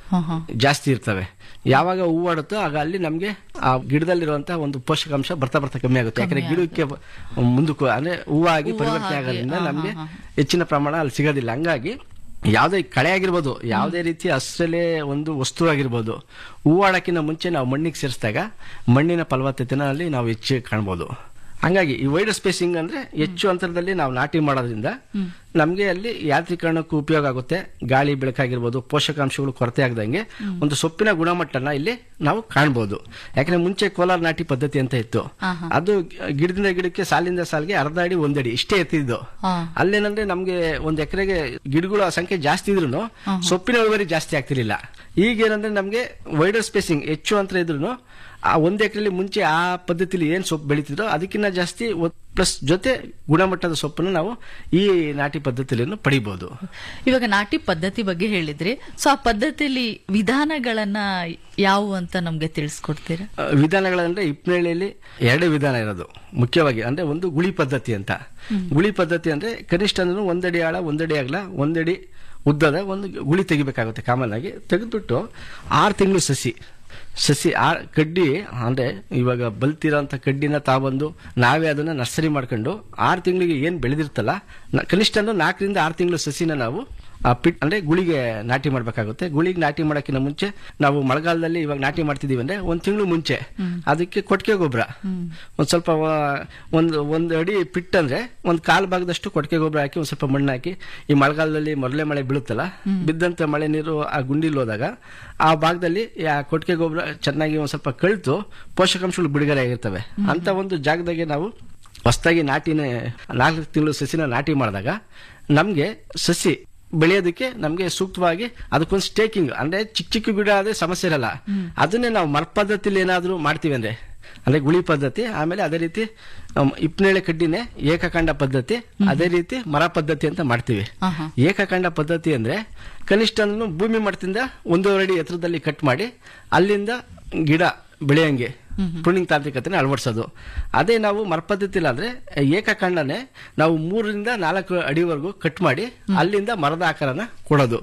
ಜಾಸ್ತಿ ಇರ್ತವೆ ಯಾವಾಗ ಹೂವಾಡುತ್ತೋ ಆಗ ಅಲ್ಲಿ ನಮಗೆ ಆ ಗಿಡದಲ್ಲಿರುವಂತಹ ಒಂದು ಪೋಷಕಾಂಶ ಬರ್ತಾ ಬರ್ತಾ ಕಮ್ಮಿ ಆಗುತ್ತೆ ಯಾಕಂದ್ರೆ ಗಿಡಕ್ಕೆ ಮುಂದಕ್ಕೂ ಅಂದ್ರೆ ಹೂವಾಗಿ ಪರಿವರ್ತನೆ ಆಗೋದ್ರಿಂದ ನಮಗೆ ಹೆಚ್ಚಿನ ಪ್ರಮಾಣ ಅಲ್ಲಿ ಸಿಗೋದಿಲ್ಲ ಹಂಗಾಗಿ ಯಾವುದೇ ಕಳೆ ಆಗಿರ್ಬೋದು ಯಾವುದೇ ರೀತಿಯ ಹಸಿರಲೆ ಒಂದು ವಸ್ತು ಆಗಿರ್ಬೋದು ಹೂವಾಡಕ್ಕಿಂತ ಮುಂಚೆ ನಾವು ಮಣ್ಣಿಗೆ ಸೇರಿಸಿದಾಗ ಮಣ್ಣಿನ ಫಲವತ್ತತೆನ ಅಲ್ಲಿ ನಾವು ಹೆಚ್ಚು ಕಾಣ್ಬೋದು ಹಂಗಾಗಿ ಈ ವೈಡರ್ ಸ್ಪೇಸಿಂಗ್ ಅಂದ್ರೆ ಹೆಚ್ಚು ಅಂತರದಲ್ಲಿ ನಾವು ನಾಟಿ ಮಾಡೋದ್ರಿಂದ ನಮಗೆ ಅಲ್ಲಿ ಯಾಂತ್ರೀಕರಣಕ್ಕೂ ಉಪಯೋಗ ಆಗುತ್ತೆ ಗಾಳಿ ಬೆಳಕಾಗಿರ್ಬೋದು ಪೋಷಕಾಂಶಗಳು ಕೊರತೆ ಆಗದಂಗೆ ಒಂದು ಸೊಪ್ಪಿನ ಗುಣಮಟ್ಟನ ಇಲ್ಲಿ ನಾವು ಕಾಣ್ಬೋದು ಯಾಕಂದ್ರೆ ಮುಂಚೆ ಕೋಲಾರ ನಾಟಿ ಪದ್ಧತಿ ಅಂತ ಇತ್ತು ಅದು ಗಿಡದಿಂದ ಗಿಡಕ್ಕೆ ಸಾಲಿಂದ ಸಾಲಿಗೆ ಅರ್ಧ ಅಡಿ ಒಂದಡಿ ಇಷ್ಟೇ ಎತ್ತಿದ್ದು ಅಲ್ಲೇನಂದ್ರೆ ನಮ್ಗೆ ಒಂದ್ ಎಕರೆಗೆ ಗಿಡಗಳ ಸಂಖ್ಯೆ ಜಾಸ್ತಿ ಇದ್ರು ಸೊಪ್ಪಿನ ಇಳುವರಿ ಜಾಸ್ತಿ ಆಗ್ತಿರ್ಲಿಲ್ಲ ಈಗೇನಂದ್ರೆ ನಮ್ಗೆ ವೈಡರ್ ಸ್ಪೇಸಿಂಗ್ ಹೆಚ್ಚು ಅಂತ ಇದ್ರು ಆ ಒಂದ್ ಎಕರೆಲಿ ಮುಂಚೆ ಆ ಪದ್ಧತಿಲಿ ಏನ್ ಸೊಪ್ಪು ಬೆಳೀತಿದ್ರೋ ಅದಕ್ಕಿಂತ ಜಾಸ್ತಿ ಪ್ಲಸ್ ಜೊತೆ ಗುಣಮಟ್ಟದ ಸೊಪ್ಪನ್ನು ನಾವು ಈ ನಾಟಿ ಪದ್ಧತಿಯಲ್ಲಿ ಪಡಿಬಹುದು ಇವಾಗ ನಾಟಿ ಪದ್ಧತಿ ಬಗ್ಗೆ ಹೇಳಿದ್ರಿ ಸೊ ಆ ಪದ್ಧತಿಯಲ್ಲಿ ವಿಧಾನಗಳನ್ನ ಯಾವುವು ಅಂತ ನಮ್ಗೆ ತಿಳಿಸ್ಕೊಡ್ತೀರಾ ಆ, ವಿಧಾನಗಳಂದ್ರೆ ಹಿಪ್ನಳ್ಳಿಯಲ್ಲಿ ಎರಡೇ ವಿಧಾನ ಇರೋದು ಮುಖ್ಯವಾಗಿ ಅಂದ್ರೆ ಒಂದು ಗುಳಿ ಪದ್ಧತಿ ಅಂತ ಗುಳಿ ಪದ್ಧತಿ ಅಂದ್ರೆ ಕನಿಷ್ಠ ಅಂದ್ರೆ ಒಂದಡಿ ಆಳ ಒಂದಡಿ ಅಗಲ ಒಂದಡಿ ಉದ್ದದ ಒಂದು ಗುಳಿ ತೆಗಿಬೇಕಾಗುತ್ತೆ ಕಾಮನ್ ಆಗಿ ತೆಗೆದ್ಬಿಟ್ಟು ಆರು ತಿಂಗಳು ಸಸಿ ಸಸಿ ಆ ಕಡ್ಡಿ ಅಂದ್ರೆ ಇವಾಗ ಬಲ್ತಿರೋಂಥ ಕಡ್ಡಿನ ತಾಬಂದು ನಾವೇ ಅದನ್ನ ನರ್ಸರಿ ಮಾಡ್ಕೊಂಡು ಆರು ತಿಂಗಳಿಗೆ ಏನ್ ಬೆಳೆದಿರ್ತಲ್ಲ ನ- ಕನಿಷ್ಠ ಅಂದ್ರೆ ನಾಲ್ಕರಿಂದ ಆರು ತಿಂಗಳು ಸಸಿನ ನಾವು ಆ ಪಿಟ್ ಅಂದ್ರೆ ಗುಳಿಗೆ ನಾಟಿ ಮಾಡ್ಬೇಕಾಗುತ್ತೆ ಗುಳಿಗೆ ನಾಟಿ ಮಾಡಕ್ಕಿಂತ ಮುಂಚೆ ನಾವು ಮಳೆಗಾಲದಲ್ಲಿ ಇವಾಗ ನಾಟಿ ಮಾಡ್ತಿದೀವಿ ಅಂದ್ರೆ ಒಂದ್ ತಿಂಗಳು ಮುಂಚೆ ಅದಕ್ಕೆ ಕೊಟ್ಟಿಗೆ ಗೊಬ್ಬರ ಒಂದ್ ಸ್ವಲ್ಪ ವ- ಒಂದು ಒಂದು ಅಡಿ ಪಿಟ್ ಅಂದ್ರೆ ಒಂದ್ ಕಾಲ್ ಭಾಗದಷ್ಟು ಕೊಟ್ಟಿಗೆ ಗೊಬ್ಬರ ಹಾಕಿ ಒಂದ್ ಸ್ವಲ್ಪ ಮಣ್ಣು ಹಾಕಿ ಈ ಮಳೆಗಾಲದಲ್ಲಿ ಮೊದಲೇ ಮಳೆ ಬೀಳುತ್ತಲ್ಲ ಬಿದ್ದಂತ ಮಳೆ ನೀರು ಆ ಗುಂಡಿಲ್ ಹೋದಾಗ ಆ ಭಾಗದಲ್ಲಿ ಆ ಕೊಟ್ಟಿಗೆ ಗೊಬ್ಬರ ಚೆನ್ನಾಗಿ ಒಂದ್ ಸ್ವಲ್ಪ ಕಳ್ತು ಪೋಷಕಾಂಶಗಳು ಬಿಡುಗಡೆ ಆಗಿರ್ತವೆ ಅಂತ ಒಂದು ಜಾಗದಾಗೆ ನಾವು ಹೊಸದಾಗಿ ನಾಟಿನೇ ನಾಲ್ಕು ತಿಂಗಳು ಸಸಿನ ನಾಟಿ ಮಾಡಿದಾಗ ನಮ್ಗೆ ಸಸಿ ಬೆಳೆಯೋದಕ್ಕೆ ನಮ್ಗೆ ಸೂಕ್ತವಾಗಿ ಅದಕ್ಕೊಂದು ಸ್ಟೇಕಿಂಗ್ ಅಂದ್ರೆ ಚಿಕ್ಕ ಚಿಕ್ಕ ಗಿಡ ಆದ್ರೆ ಸಮಸ್ಯೆ ಇರಲ್ಲ ಅದನ್ನೇ ನಾವು ಮರ ಪದ್ಧತಿಲಿ ಏನಾದ್ರೂ ಮಾಡ್ತೀವಿ ಅಂದ್ರೆ ಅಂದ್ರೆ ಗುಳಿ ಪದ್ಧತಿ ಆಮೇಲೆ ಅದೇ ರೀತಿ ಅಮ್, ಇಪ್ನೇಳೆ ಕಡ್ಡಿನೇ ಏಕಕಾಂಡ ಪದ್ಧತಿ ಅದೇ ರೀತಿ ಮರ ಪದ್ಧತಿ ಅಂತ ಮಾಡ್ತೀವಿ ಏಕಕಾಂಡ ಪದ್ಧತಿ ಅಂದ್ರೆ ಕನಿಷ್ಠ ಅಂದ್ರೂ ಭೂಮಿ ಮಟ್ಟದಿಂದ ಒಂದೂವರೆ ಅಡಿ ಎತ್ತರದಲ್ಲಿ ಕಟ್ ಮಾಡಿ ಅಲ್ಲಿಂದ ಗಿಡ ಬೆಳೆಯಂಗೆ ಪ್ರೂನಿಂಗ್ ತಾಂತ್ರಿಕತೆನ ಅಳವಡಿಸೋದು ಅದೇ ನಾವು ಮರ ಪದ್ಧತಿಲಿ ಆದ್ರೆ ಏಕಕಾಂಡನೆ ನಾವು ಮೂರರಿಂದ ನಾಲ್ಕು ಅಡಿವರೆಗೂ ಕಟ್ ಮಾಡಿ ಅಲ್ಲಿಂದ ಮರದ ಆಕಾರನ ಕೊಡೋದು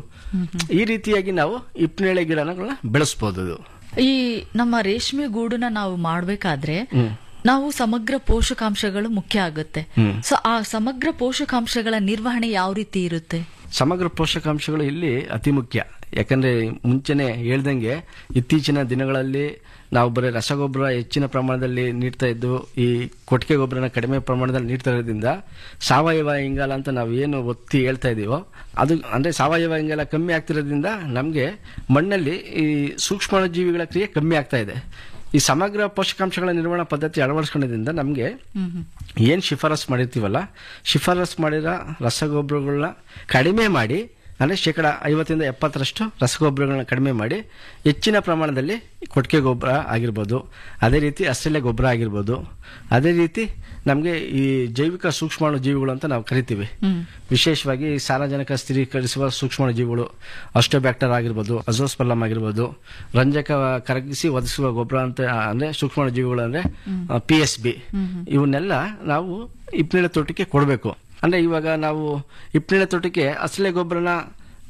ಈ ರೀತಿಯಾಗಿ ನಾವು ಇಪ್ನೇಳೆ ಗಿಡಗಳನ್ನ ಬೆಳೆಸಬಹುದು ಈ ನಮ್ಮ ರೇಷ್ಮೆ ಗೂಡನ್ನ ನಾವು ಮಾಡ್ಬೇಕಾದ್ರೆ ನಾವು ಸಮಗ್ರ ಪೋಷಕಾಂಶಗಳು ಮುಖ್ಯ ಆಗುತ್ತೆ ಸೊ ಆ ಸಮಗ್ರ ಪೋಷಕಾಂಶಗಳ ನಿರ್ವಹಣೆ ಯಾವ ರೀತಿ ಇರುತ್ತೆ ಸಮಗ್ರ ಪೋಷಕಾಂಶಗಳು ಇಲ್ಲಿ ಅತಿ ಮುಖ್ಯ ಯಾಕಂದ್ರೆ ಮುಂಚೆನೆ ಹೇಳ್ದಂಗೆ ಇತ್ತೀಚಿನ ದಿನಗಳಲ್ಲಿ ನಾವು ಬರೀ ರಸಗೊಬ್ಬರ ಹೆಚ್ಚಿನ ಪ್ರಮಾಣದಲ್ಲಿ ನೀಡ್ತಾ ಇದ್ದು ಈ ಕೊಟ್ಟಿಗೆ ಗೊಬ್ಬರನ ಕಡಿಮೆ ಪ್ರಮಾಣದಲ್ಲಿ ನೀಡ್ತಾ ಇರೋದ್ರಿಂದ ಸಾವಯವ ಇಂಗಾಲ ಅಂತ ನಾವು ಏನು ಒತ್ತಿ ಹೇಳ್ತಾ ಇದೀವೋ ಅದು ಅಂದ್ರೆ ಸಾವಯವ ಇಂಗಾಲ ಕಮ್ಮಿ ಆಗ್ತಿರೋದ್ರಿಂದ ನಮಗೆ ಮಣ್ಣಲ್ಲಿ ಈ ಸೂಕ್ಷ್ಮ ಜೀವಿಗಳ ಕ್ರಿಯೆ ಕಮ್ಮಿ ಆಗ್ತಾ ಇದೆ ಈ ಸಮಗ್ರ ಪೋಷಕಾಂಶಗಳ ನಿರ್ವಹಣಾ ಪದ್ಧತಿ ಅಳವಡಿಸ್ಕೊಳ್ಳೋದ್ರಿಂದ ನಮಗೆ ಏನ್ ಶಿಫಾರಸ್ ಮಾಡಿರ್ತೀವಲ್ಲ ಶಿಫಾರಸ್ ಮಾಡಿರೋ ರಸಗೊಬ್ಬರಗಳನ್ನ ಕಡಿಮೆ ಮಾಡಿ ಅಂದ್ರೆ ಶೇಕಡ ಐವತ್ತರಿಂದ ಎಪ್ಪತ್ತರಷ್ಟು ರಸಗೊಬ್ಬರಗಳನ್ನ ಕಡಿಮೆ ಮಾಡಿ ಹೆಚ್ಚಿನ ಪ್ರಮಾಣದಲ್ಲಿ ಕೊಟ್ಟಿಗೆ ಗೊಬ್ಬರ ಆಗಿರ್ಬೋದು ಅದೇ ರೀತಿ ಹಸಿರೆಲೆ ಗೊಬ್ಬರ ಆಗಿರ್ಬೋದು ಅದೇ ರೀತಿ ನಮಗೆ ಈ ಜೈವಿಕ ಸೂಕ್ಷ್ಮಾಣು ಜೀವಿಗಳು ಅಂತ ನಾವು ಕರಿತೀವಿ ವಿಶೇಷವಾಗಿ ಸಾರಜನಕ ಸ್ಥಿರೀಕರಿಸುವ ಸೂಕ್ಷ್ಮಾಣು ಜೀವಿಗಳು ಅಸ್ಟೋಬ್ಯಾಕ್ಟರ್ ಆಗಿರ್ಬೋದು ಅಜೋಸ್ಪಲ್ಲಮ್ ಆಗಿರ್ಬೋದು ರಂಜಕ ಕರಗಿಸಿ ಒದಗಿಸುವ ಗೊಬ್ಬರ ಅಂತ ಅಂದ್ರೆ ಸೂಕ್ಷ್ಮಾಣು ಜೀವಿಗಳು ಅಂದ್ರೆ ಪಿ ಎಸ್ ಬಿ ಇವನ್ನೆಲ್ಲ ನಾವು ಇಪ್ನೇಳೆ ತೋಟಕ್ಕೆ ಕೊಡಬೇಕು ಅಂದ್ರೆ ಇವಾಗ ನಾವು ಇಪ್ನೇಳೆ ತೋಟಕ್ಕೆ ಹಸಲೆ ಗೊಬ್ಬರನ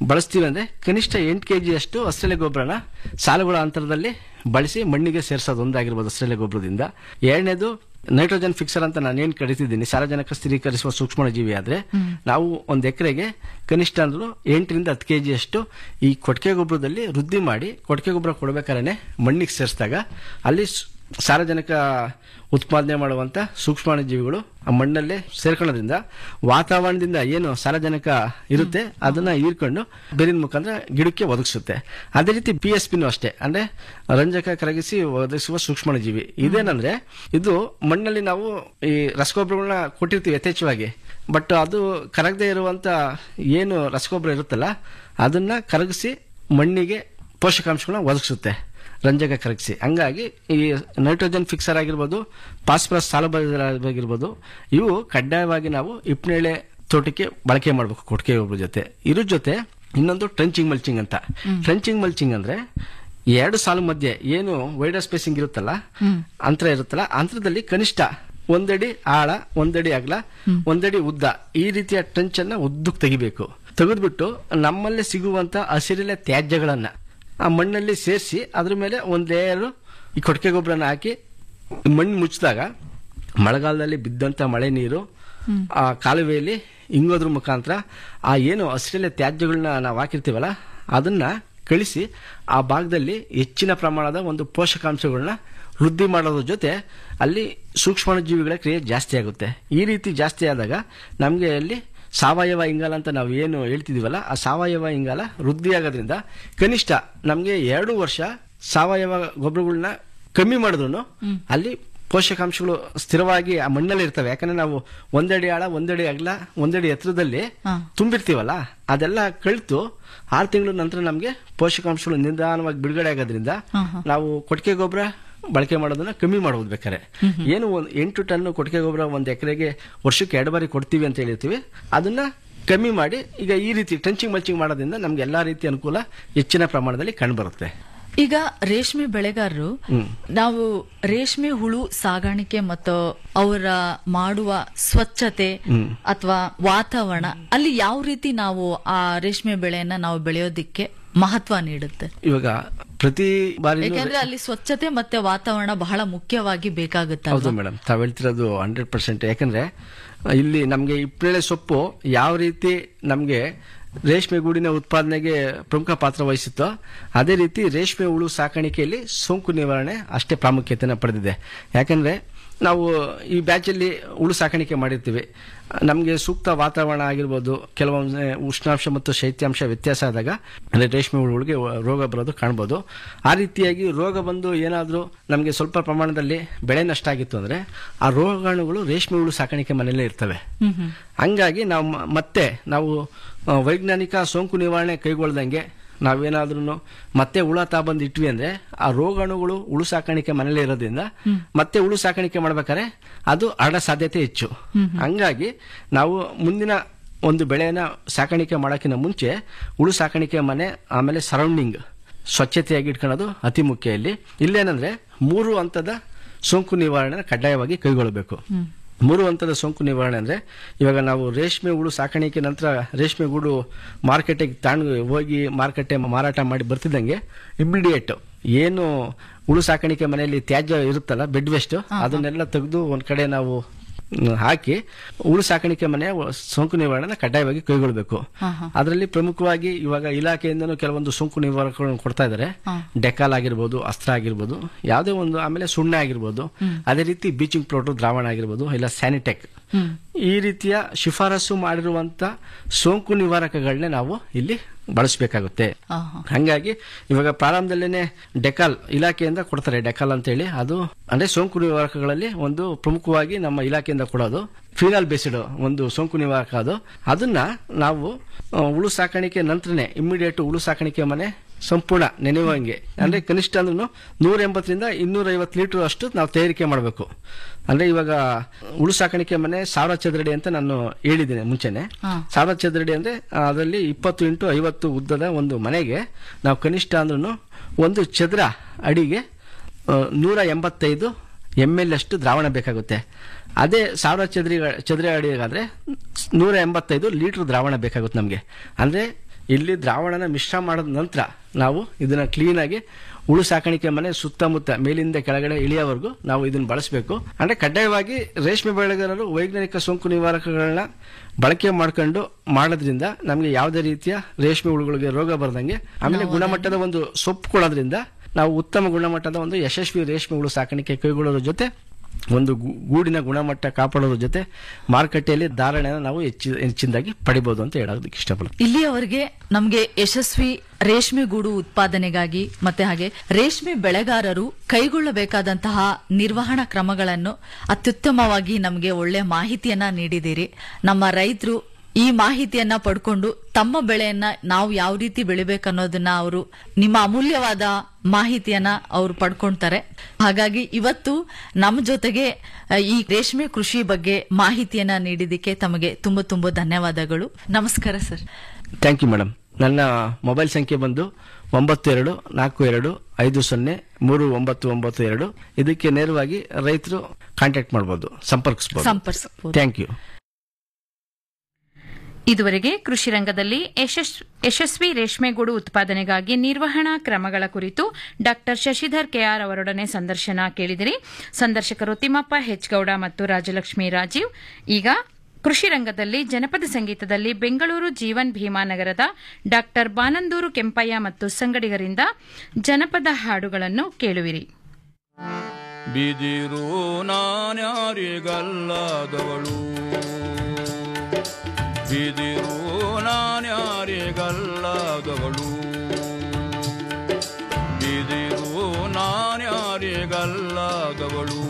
ಬಳಸ್ತೀವಿ ಅಂದ್ರೆ ಕನಿಷ್ಠ ಎಂಟು ಕೆಜಿ ಅಷ್ಟು ಹಸಿರೆಲೆ ಗೊಬ್ಬರನ ಸಾಲುಗಳ ಅಂತರದಲ್ಲಿ ಬಳಸಿ ಮಣ್ಣಿಗೆ ಸೇರಿಸೋದು ಒಂದಾಗಿರ್ಬೋದು ಹಸಿರೆಲೆ ಗೊಬ್ಬರದಿಂದ ಎರಡನೇದು ನೈಟ್ರೋಜನ್ ಫಿಕ್ಸರ್ ಅಂತ ನಾನು ಏನ್ ಕರಿತಿದ್ದೀನಿ ಸಾರಜನಕ ಸ್ಥಿರೀಕರಿಸುವ ಸೂಕ್ಷ್ಮಜೀವಿ ಆದ್ರೆ ನಾವು ಒಂದ್ ಎಕರೆಗೆ ಕನಿಷ್ಠ ಅಂದ್ರೂ ಎಂಟರಿಂದ ಹತ್ತು ಕೆಜಿ ಅಷ್ಟು ಈ ಕೊಟ್ಟಿಗೆ ಗೊಬ್ಬರದಲ್ಲಿ ವೃದ್ಧಿ ಮಾಡಿ ಕೊಟ್ಟಿಗೆ ಗೊಬ್ಬರ ಕೊಡ್ಬೇಕಾದ್ರೆ ಮಣ್ಣಿಗೆ ಸೇರಿಸಿದಾಗ ಅಲ್ಲಿ ಸ್- ಸಾರಜನಕ ಉತ್ಪಾದನೆ ಮಾಡುವಂತ ಸೂಕ್ಷ್ಮಾಣುಜೀವಿಗಳು ಆ ಮಣ್ಣಲ್ಲೇ ಸೇರ್ಕೊಳ್ಳೋದ್ರಿಂದ ವಾತಾವರಣದಿಂದ ಏನು ಸಾರಜನಕ ಇರುತ್ತೆ ಅದನ್ನ ಹೀರ್ಕೊಂಡು ಬೇರಿನ ಮುಖಾಂತರ ಗಿಡಕ್ಕೆ ಒದಗಿಸುತ್ತೆ ಅದೇ ರೀತಿ ಪಿ ಎಸ್ ಪಿನೂ ಅಷ್ಟೇ ಅಂದ್ರೆ ರಂಜಕ ಕರಗಿಸಿ ಒದಗಿಸುವ ಸೂಕ್ಷ್ಮಾಣುಜೀವಿ ಇದೇನಂದ್ರೆ ಇದು ಮಣ್ಣಲ್ಲಿ ನಾವು ಈ ರಸಗೊಬ್ಬರಗಳನ್ನ ಕೊಟ್ಟಿರ್ತೀವಿ ಯಥೇಚ್ಛವಾಗಿ ಬಟ್ ಅದು ಕರಗದೆ ಇರುವಂತ ಏನು ರಸಗೊಬ್ಬರ ಇರುತ್ತಲ್ಲ ಅದನ್ನ ಕರಗಿಸಿ ಮಣ್ಣಿಗೆ ಪೋಷಕಾಂಶಗಳನ್ನ ಒದಗಿಸುತ್ತೆ ರಂಜಕ ಕರಗಿಸಿ ಹಂಗಾಗಿ ಈ ನೈಟ್ರೋಜನ್ ಫಿಕ್ಸರ್ ಆಗಿರ್ಬೋದು ಫಾಸ್ಫರಸ್ ಆಗಿರ್ಬೋದು ಇವು ಕಡ್ಡಾಯವಾಗಿ ನಾವು ಇಪ್ನೇಳೆ ತೋಟಕ್ಕೆ ಬಳಕೆ ಮಾಡಬೇಕು ಕೊಟ್ಟಿಗೆ ಗೊಬ್ಬರ ಜೊತೆ ಇದ್ರ ಜೊತೆ ಇನ್ನೊಂದು ಟ್ರಂಚಿಂಗ್ ಮಲ್ಚಿಂಗ್ ಅಂತ ಟ್ರಂಚಿಂಗ್ ಮಲ್ಚಿಂಗ್ ಅಂದ್ರೆ ಎರಡು ಸಾಲು ಮಧ್ಯೆ ಏನು ವೈಡರ್ ಸ್ಪೇಸಿಂಗ್ ಇರುತ್ತಲ್ಲ ಅಂತರ ಇರುತ್ತಲ್ಲ ಅಂತರದಲ್ಲಿ ಕನಿಷ್ಠ ಒಂದಡಿ ಆಳ ಒಂದಡಿ ಅಗಲ ಒಂದಡಿ ಉದ್ದ ಈ ರೀತಿಯ ಟ್ರಂಚ್ ಅನ್ನ ಉದ್ದಕ್ಕೆ ತೆಗಿಬೇಕು ತೆಗೆದ್ಬಿಟ್ಟು ನಮ್ಮಲ್ಲಿ ಸಿಗುವಂತ ಹಸಿರೆಲೆ ತ್ಯಾಜ್ಯಗಳನ್ನ ಆ ಮಣ್ಣಲ್ಲಿ ಸೇರಿಸಿ ಅದ್ರ ಮೇಲೆ ಒಂದ್ ಲೇಯರ್ ಈ ಕೊಟ್ಟಿಗೆ ಗೊಬ್ಬರನ ಹಾಕಿ ಮಣ್ಣು ಮುಚ್ಚಿದಾಗ ಮಳೆಗಾಲದಲ್ಲಿ ಬಿದ್ದಂತ ಮಳೆ ನೀರು ಆ ಕಾಲುವೆಯಲ್ಲಿ ಇಂಗೋದ್ರ ಮುಖಾಂತರ ಆ ಏನು ಹಸಿರೆಲೆ ತ್ಯಾಜ್ಯಗಳನ್ನ ನಾವು ಹಾಕಿರ್ತೀವಲ್ಲ ಅದನ್ನ ಕಳಿಸಿ ಆ ಭಾಗದಲ್ಲಿ ಹೆಚ್ಚಿನ ಪ್ರಮಾಣದ ಒಂದು ಪೋಷಕಾಂಶಗಳನ್ನ ವೃದ್ಧಿ ಮಾಡೋದ್ರ ಜೊತೆ ಅಲ್ಲಿ ಸೂಕ್ಷ್ಮಾಣುಜೀವಿಗಳ ಕ್ರಿಯೆ ಜಾಸ್ತಿ ಆಗುತ್ತೆ ಈ ರೀತಿ ಜಾಸ್ತಿ ಆದಾಗ ನಮಗೆ ಅಲ್ಲಿ ಸಾವಯವ ಇಂಗಾಲ ಅಂತ ನಾವು ಏನು ಹೇಳ್ತಿದೀವಲ್ಲ ಆ ಸಾವಯವ ಇಂಗಾಲ ವೃದ್ಧಿ ಆಗೋದ್ರಿಂದ ಕನಿಷ್ಠ ನಮಗೆ ಎರಡು ವರ್ಷ ಸಾವಯವ ಗೊಬ್ಬರಗಳನ್ನ ಕಮ್ಮಿ ಮಾಡಿದ್ರು ಅಲ್ಲಿ ಪೋಷಕಾಂಶಗಳು ಸ್ಥಿರವಾಗಿ ಆ ಮಣ್ಣಲ್ಲಿ ಇರ್ತವೆ ಯಾಕಂದ್ರೆ ನಾವು ಒಂದಡಿ ಆಳ ಒಂದಡಿ ಅಗಲ ಒಂದಡಿ ಎತ್ತರದಲ್ಲಿ ತುಂಬಿರ್ತೀವಲ್ಲ ಅದೆಲ್ಲ ಕಳಿತು ಆರು ತಿಂಗಳ ನಂತರ ನಮಗೆ ಪೋಷಕಾಂಶಗಳು ನಿಧಾನವಾಗಿ ಬಿಡುಗಡೆ ಆಗೋದ್ರಿಂದ ನಾವು ಕೊಟ್ಟಿಗೆ ಗೊಬ್ಬರ ಬಳಕೆ ಮಾಡೋದನ್ನ ಕಮ್ಮಿ ಮಾಡಬಹುದು ಬೇಕಾರೆ ಏನು ಒಂದ್ ಎಂಟು ಟನ್ ಕೊಟ್ಟಿಗೆ ಗೊಬ್ಬರ ಒಂದ್ ಎಕರೆಗೆ ವರ್ಷಕ್ಕೆ ಎರಡು ಬಾರಿ ಕೊಡ್ತೀವಿ ಅಂತ ಹೇಳಿರ್ತೀವಿ ಅದನ್ನ ಕಮ್ಮಿ ಮಾಡಿ ಈಗ ಈ ರೀತಿ ಟಂಚಿಂಗ್ ಮಲ್ಚಿಂಗ್ ಮಾಡೋದ್ರಿಂದ ನಮ್ಗೆ ಎಲ್ಲಾ ರೀತಿ ಅನುಕೂಲ ಹೆಚ್ಚಿನ ಪ್ರಮಾಣದಲ್ಲಿ ಕಂಡುಬರುತ್ತೆ ಈಗ ರೇಷ್ಮೆ ಬೆಳೆಗಾರರು ನಾವು ರೇಷ್ಮೆ ಹುಳು ಸಾಗಾಣಿಕೆ ಮತ್ತು ಅವರ ಮಾಡುವ ಸ್ವಚ್ಛತೆ ಅಥವಾ ವಾತಾವರಣ ಅಲ್ಲಿ ಯಾವ ರೀತಿ ನಾವು ಆ ರೇಷ್ಮೆ ಬೆಳೆಯನ್ನ ನಾವು ಬೆಳೆಯೋದಿಕ್ಕೆ ಮಹತ್ವ ನೀಡುತ್ತೆ ಇವಾಗ ಪ್ರತಿ ಬಾರಿ ಯಾಕಂದ್ರೆ ಅಲ್ಲಿ ಸ್ವಚ್ಛತೆ ಮತ್ತೆ ವಾತಾವರಣ ಬಹಳ ಮುಖ್ಯವಾಗಿ ಹೌದು ಬೇಕಾಗುತ್ತೆ ಮೇಡಮ್ ತಾವ್ ಹೇಳ್ತಿರೋದು ಹಂಡ್ರೆಡ್ ಪರ್ಸೆಂಟ್ ಯಾಕಂದ್ರೆ ಇಲ್ಲಿ ನಮ್ಗೆ ಇಪ್ಪಳೆ ಸೊಪ್ಪು ಯಾವ ರೀತಿ ನಮ್ಗೆ ರೇಷ್ಮೆ ಗೂಡಿನ ಉತ್ಪಾದನೆಗೆ ಪ್ರಮುಖ ಪಾತ್ರ ವಹಿಸುತ್ತೋ ಅದೇ ರೀತಿ ರೇಷ್ಮೆ ಹುಳು ಸಾಕಾಣಿಕೆಯಲ್ಲಿ ಸೋಂಕು ನಿವಾರಣೆ ಅಷ್ಟೇ ಪ್ರಾಮುಖ್ಯತೆಯನ್ನು ಪಡೆದಿದೆ ಯಾಕಂದ್ರೆ ನಾವು ಈ ಬ್ಯಾಚಲ್ಲಿ ಹುಳು ಸಾಕಾಣಿಕೆ ಮಾಡಿರ್ತೀವಿ ನಮಗೆ ಸೂಕ್ತ ವಾತಾವರಣ ಆಗಿರ್ಬೋದು ಕೆಲವೊಮ್ಮೆ ಉಷ್ಣಾಂಶ ಮತ್ತು ಶೈತ್ಯಾಂಶ ವ್ಯತ್ಯಾಸ ಆದಾಗ ಅಂದ್ರೆ ರೇಷ್ಮೆ ಹುಳುಗಳಿಗೆ ರೋಗ ಬರೋದು ಕಾಣ್ಬೋದು ಆ ರೀತಿಯಾಗಿ ರೋಗ ಬಂದು ಏನಾದರೂ ನಮಗೆ ಸ್ವಲ್ಪ ಪ್ರಮಾಣದಲ್ಲಿ ಬೆಳೆ ನಷ್ಟ ಆಗಿತ್ತು ಅಂದ್ರೆ ಆ ರೋಗಾಣುಗಳು ರೇಷ್ಮೆ ಹುಳು ಸಾಕಾಣಿಕೆ ಮನೆಯಲ್ಲೇ ಇರ್ತವೆ ಹಂಗಾಗಿ ನಾವು ಮ- ಮತ್ತೆ ನಾವು ಆ, ವೈಜ್ಞಾನಿಕ ಸೋಂಕು ನಿವಾರಣೆ ಕೈಗೊಳ್ದಂಗೆ ನಾವೇನಾದ್ರೂ ಮತ್ತೆ ಹುಳ ತಾ ಬಂದು ಇಟ್ವಿ ಅಂದ್ರೆ ಆ ರೋಗಾಣುಗಳು ಹುಳು ಸಾಕಾಣಿಕೆ ಮನೇಲಿ ಇರೋದ್ರಿಂದ ಮತ್ತೆ ಹುಳು ಸಾಕಾಣಿಕೆ ಮಾಡ್ಬೇಕಾದ್ರೆ ಅದು ಹರಡ ಸಾಧ್ಯತೆ ಹೆಚ್ಚು ಹಂಗಾಗಿ ನಾವು ಮುಂದಿನ ಒಂದು ಬೆಳೆಯನ್ನ ಸಾಕಾಣಿಕೆ ಮಾಡೋಕ್ಕಿಂತ ಮುಂಚೆ ಹುಳು ಸಾಕಾಣಿಕೆ ಮನೆ ಆಮೇಲೆ ಸರೌಂಡಿಂಗ್ ಸ್ವಚ್ಛತೆಯಾಗಿ ಇಟ್ಕೊಳ್ಳೋದು ಅತಿ ಮುಖ್ಯ ಇಲ್ಲಿ ಇಲ್ಲೇನಂದ್ರೆ ಮೂರು ಹಂತದ ಸೋಂಕು ನಿವಾರಣೆ ಕಡ್ಡಾಯವಾಗಿ ಕೈಗೊಳ್ಳಬೇಕು ಮೂರು ಹಂತದ ಸೋಂಕು ನಿವಾರಣೆ ಅಂದ್ರೆ ಇವಾಗ ನಾವು ರೇಷ್ಮೆ ಹುಳು ಸಾಕಾಣಿಕೆ ನಂತರ ರೇಷ್ಮೆ ಗೂಡು ಮಾರ್ಕೆಟಿಗೆ ತಾಂಡ್ ಹೋಗಿ ಮಾರುಕಟ್ಟೆ ಮಾರಾಟ ಮಾಡಿ ಬರ್ತಿದ್ದಂಗೆ ಇಮಿಡಿಯೇಟ್ ಏನು ಹುಳು ಸಾಕಾಣಿಕೆ ಮನೆಯಲ್ಲಿ ತ್ಯಾಜ್ಯ ಇರುತ್ತಲ್ಲ ಬೆಡ್ ವೇಸ್ಟ್ ಅದನ್ನೆಲ್ಲ ತೆಗೆದು ಒಂದ್ ಕಡೆ ನಾವು ಮ್, ಹಾಕಿ ಹುಳು ಸಾಕಾಣಿಕೆ ಮನೆಯ ಸೋಂಕು ನಿವಾರಣೆ ಕಡ್ಡಾಯವಾಗಿ ಕೈಗೊಳ್ಳಬೇಕು ಅದರಲ್ಲಿ ಪ್ರಮುಖವಾಗಿ ಇವಾಗ ಇಲಾಖೆಯಿಂದನೂ ಕೆಲವೊಂದು ಸೋಂಕು ನಿವಾರಕಗಳನ್ನು ಕೊಡ್ತಾ ಇದ್ದಾರೆ ಡೆಕಾಲ್ ಆಗಿರ್ಬೋದು ಅಸ್ತ್ರ ಆಗಿರ್ಬೋದು ಯಾವುದೇ ಒಂದು ಆಮೇಲೆ ಸುಣ್ಣ ಆಗಿರ್ಬೋದು ಅದೇ ರೀತಿ ಬೀಚಿಂಗ್ ಪೌಡರ್ ದ್ರಾವಣ ಆಗಿರ್ಬೋದು ಇಲ್ಲ ಸ್ಯಾನಿಟೆಕ್ ಈ ರೀತಿಯ ಶಿಫಾರಸು ಮಾಡಿರುವಂತ ಸೋಂಕು ನಿವಾರಕಗಳನ್ನೇ ನಾವು ಇಲ್ಲಿ ಬಳಸಬೇಕಾಗುತ್ತೆ ಹಂಗಾಗಿ ಇವಾಗ ಪ್ರಾರಂಭದಲ್ಲೇನೆ ಡೆಕಾಲ್ ಇಲಾಖೆಯಿಂದ ಕೊಡ್ತಾರೆ ಡೆಕಾಲ್ ಅಂತ ಹೇಳಿ ಅದು ಅಂದ್ರೆ ಸೋಂಕು ನಿವಾರಕಗಳಲ್ಲಿ ಒಂದು ಪ್ರಮುಖವಾಗಿ ನಮ್ಮ ಇಲಾಖೆಯಿಂದ ಕೊಡೋದು ಫಿನಾಲ್ ಬೇಸ್ಡ್ ಒಂದು ಸೋಂಕು ನಿವಾರಕ ಅದು ಅದನ್ನ ನಾವು ಆ, ಹುಳು ಸಾಕಾಣಿಕೆ ನಂತರನೇ ಇಮಿಡಿಯೇಟ್ ಹುಳು ಸಾಕಾಣಿಕೆ ಮನೆ ಸಂಪೂರ್ಣ ನೆನೆಯುವಂಗೆ ಅಂದ್ರೆ ಕನಿಷ್ಠ ಅಂದ್ರೂ ನೂರ ಎಂಬತ್ತರಿಂದ ಇನ್ನೂರ ಐವತ್ತು ಲೀಟರ್ ಅಷ್ಟು ನಾವು ತಯಾರಿಕೆ ಮಾಡಬೇಕು ಅಂದ್ರೆ ಇವಾಗ ಹುಳು ಸಾಕಾಣಿಕೆ ಮನೆ ಸಾವಿರ ಚದರಡಿ ಅಂತ ನಾನು ಹೇಳಿದ್ದೀನಿ ಮುಂಚೆನೆ ಸಾವಿರ ಚದರಡಿ ಅಂದ್ರೆ ಆ, ಅದರಲ್ಲಿ ಇಪ್ಪತ್ತು ಇಂಟು ಐವತ್ತು ಉದ್ದದ ಒಂದು ಮನೆಗೆ ನಾವು ಕನಿಷ್ಠ ಅಂದ್ರೂ ಒಂದು ಚದರ ಅಡಿಗೆ ಆ, ನೂರ ಎಂಬತ್ತೈದು ಎಮ್ ಎಲ್ ಅಷ್ಟು ದ್ರಾವಣ ಬೇಕಾಗುತ್ತೆ ಅದೇ ಸಾವಿರ ಚದರಿ ಚದರ ಅಡಿಗಾದ್ರೆ ನೂರ ಎಂಬತ್ತೈದು ಲೀಟರ್ ದ್ರಾವಣ ಬೇಕಾಗುತ್ತೆ ನಮಗೆ ಅಂದ್ರೆ ಇಲ್ಲಿ ದ್ರಾವಣನ ಮಿಶ್ರ ಮಾಡಿದ ನಂತರ ನಾವು ಇದನ್ನ ಕ್ಲೀನಾಗಿ ಉಳು ಸಾಕಾಣಿಕೆ ಮನೆ ಸುತ್ತಮುತ್ತ ಮೇಲಿಂದ ಕೆಳಗಡೆ ಇಳಿಯೋವರೆಗೂ ನಾವು ಇದನ್ನ ಬಳಸಬೇಕು ಅಂದ್ರೆ ಕಡ್ಡಾಯವಾಗಿ ರೇಷ್ಮೆ ಬೆಳೆಗಾರರು ವೈಜ್ಞಾನಿಕ ಸೋಂಕು ನಿವಾರಕಗಳನ್ನ ಬಳಕೆ ಮಾಡ್ಕೊಂಡು ಮಾಡೋದ್ರಿಂದ ನಮಗೆ ಯಾವುದೇ ರೀತಿಯ ರೇಷ್ಮೆ ಹುಳುಗಳಿಗೆ ರೋಗ ಬರದಂಗೆ ಆಮೇಲೆ ಗುಣಮಟ್ಟದ ಒಂದು ಸೊಪ್ಪು ಕೊಡೋದ್ರಿಂದ ನಾವು ಉತ್ತಮ ಗುಣಮಟ್ಟದ ಒಂದು ಯಶಸ್ವಿ ರೇಷ್ಮೆ ಹುಳು ಸಾಕಾಣಿಕೆ ಕೈಗೊಳ್ಳೋದ್ರ ಜೊತೆ ಒಂದು ಗು- ಗೂಡಿನ ಗುಣಮಟ್ಟ ಕಾಪಾಡೋದ್ರ ಜೊತೆ ಮಾರುಕಟ್ಟೆಯಲ್ಲಿ ಧಾರಣೆನ ನಾವು ಹೆಚ್ಚು ಹೆಚ್ಚಿನದಾಗಿ ಪಡಿಬಹುದು ಅಂತ ಹೇಳೋದಕ್ಕೆ ಇಷ್ಟಪಡ್ತೀನಿ ಇಲ್ಲಿಯವರೆಗೆ ನಮಗೆ ಯಶಸ್ವಿ ರೇಷ್ಮೆ ಗೂಡು ಉತ್ಪಾದನೆಗಾಗಿ ಮತ್ತೆ ಹಾಗೆ ರೇಷ್ಮೆ ಬೆಳೆಗಾರರು ಕೈಗೊಳ್ಳಬೇಕಾದಂತಹ ನಿರ್ವಹಣಾ ಕ್ರಮಗಳನ್ನು ಅತ್ಯುತ್ತಮವಾಗಿ ನಮಗೆ ಒಳ್ಳೆ ಮಾಹಿತಿಯನ್ನ ನೀಡಿದ್ದೀರಿ ನಮ್ಮ ರೈತರು ಈ ಮಾಹಿತಿಯನ್ನ ಪಡ್ಕೊಂಡು ತಮ್ಮ ಬೆಳೆಯನ್ನ ನಾವು ಯಾವ ರೀತಿ ಬೆಳಿಬೇಕನ್ನೋದನ್ನ ಅವರು ನಿಮ್ಮ ಅಮೂಲ್ಯವಾದ ಮಾಹಿತಿಯನ್ನ ಅವರು ಪಡ್ಕೊಳ್ತಾರೆ ಹಾಗಾಗಿ ಇವತ್ತು ನಮ್ಮ ಜೊತೆಗೆ ಅ, ಈ ರೇಷ್ಮೆ ಕೃಷಿ ಬಗ್ಗೆ ಮಾಹಿತಿಯನ್ನ ನೀಡಿದ್ದಕ್ಕೆ ತಮಗೆ ತುಂಬ ತುಂಬ ಧನ್ಯವಾದಗಳು ನಮಸ್ಕಾರ ಸರ್ ಥ್ಯಾಂಕ್ ಯು ಮೇಡಮ್ ನನ್ನ ಮೊಬೈಲ್ ಸಂಖ್ಯೆ ಬಂದು ಒಂಬತ್ತು ಎರಡು ನಾಲ್ಕು ಎರಡು ಐದು ಸೊನ್ನೆ ಮೂರು ಒಂಬತ್ತು ಒಂಬತ್ತು ಎರಡು ಇದಕ್ಕೆ ನೇರವಾಗಿ ರೈತರು ಕಾಂಟ್ಯಾಕ್ಟ್ ಮಾಡಬಹುದು ಸಂಪರ್ಕಿಸಬಹುದು ಸಂಪರ್ಕಿಸಬಹುದು. ಥ್ಯಾಂಕ್ ಯು ಇದುವರೆಗೆ ಕೃಷಿ ರಂಗದಲ್ಲಿ ಯಶಸ್- ಯಶಸ್ವಿ ರೇಷ್ಮೆಗೂಡು ಉತ್ಪಾದನೆಗಾಗಿ ನಿರ್ವಹಣಾ ಕ್ರಮಗಳ ಕುರಿತು ಡಾಕ್ಟರ್ ಶಶಿಧರ್ ಕೆಆರ್ ಅವರೊಡನೆ ಸಂದರ್ಶನ ಕೇಳಿದಿರಿ ಸಂದರ್ಶಕರು ತಿಮ್ಮಪ್ಪ ಹೆಚ್ಗೌಡ ಮತ್ತು ರಾಜಲಕ್ಷ್ಮಿ ರಾಜೀವ್ ಈಗ ಕೃಷಿ ರಂಗದಲ್ಲಿ ಜನಪದ ಸಂಗೀತದಲ್ಲಿ ಬೆಂಗಳೂರು ಜೀವನ್ ಭೀಮಾನಗರದ ಡಾಕ್ಟರ್ ಬಾನಂದೂರು ಕೆಂಪಯ್ಯ ಮತ್ತು ಸಂಗಡಿಗರಿಂದ ಜನಪದ ಹಾಡುಗಳನ್ನು ಕೇಳುವಿರಿ ಬಿದಿರು ನಾನ್ಯಾರಿಗಲ್ಲದವಳು ಬಿದಿರು ನಾನ್ಯಾರಿಗಲ್ಲದವಳು ಬಿದಿರು ನಾನ್ಯಾರಿಗಲ್ಲದವಳು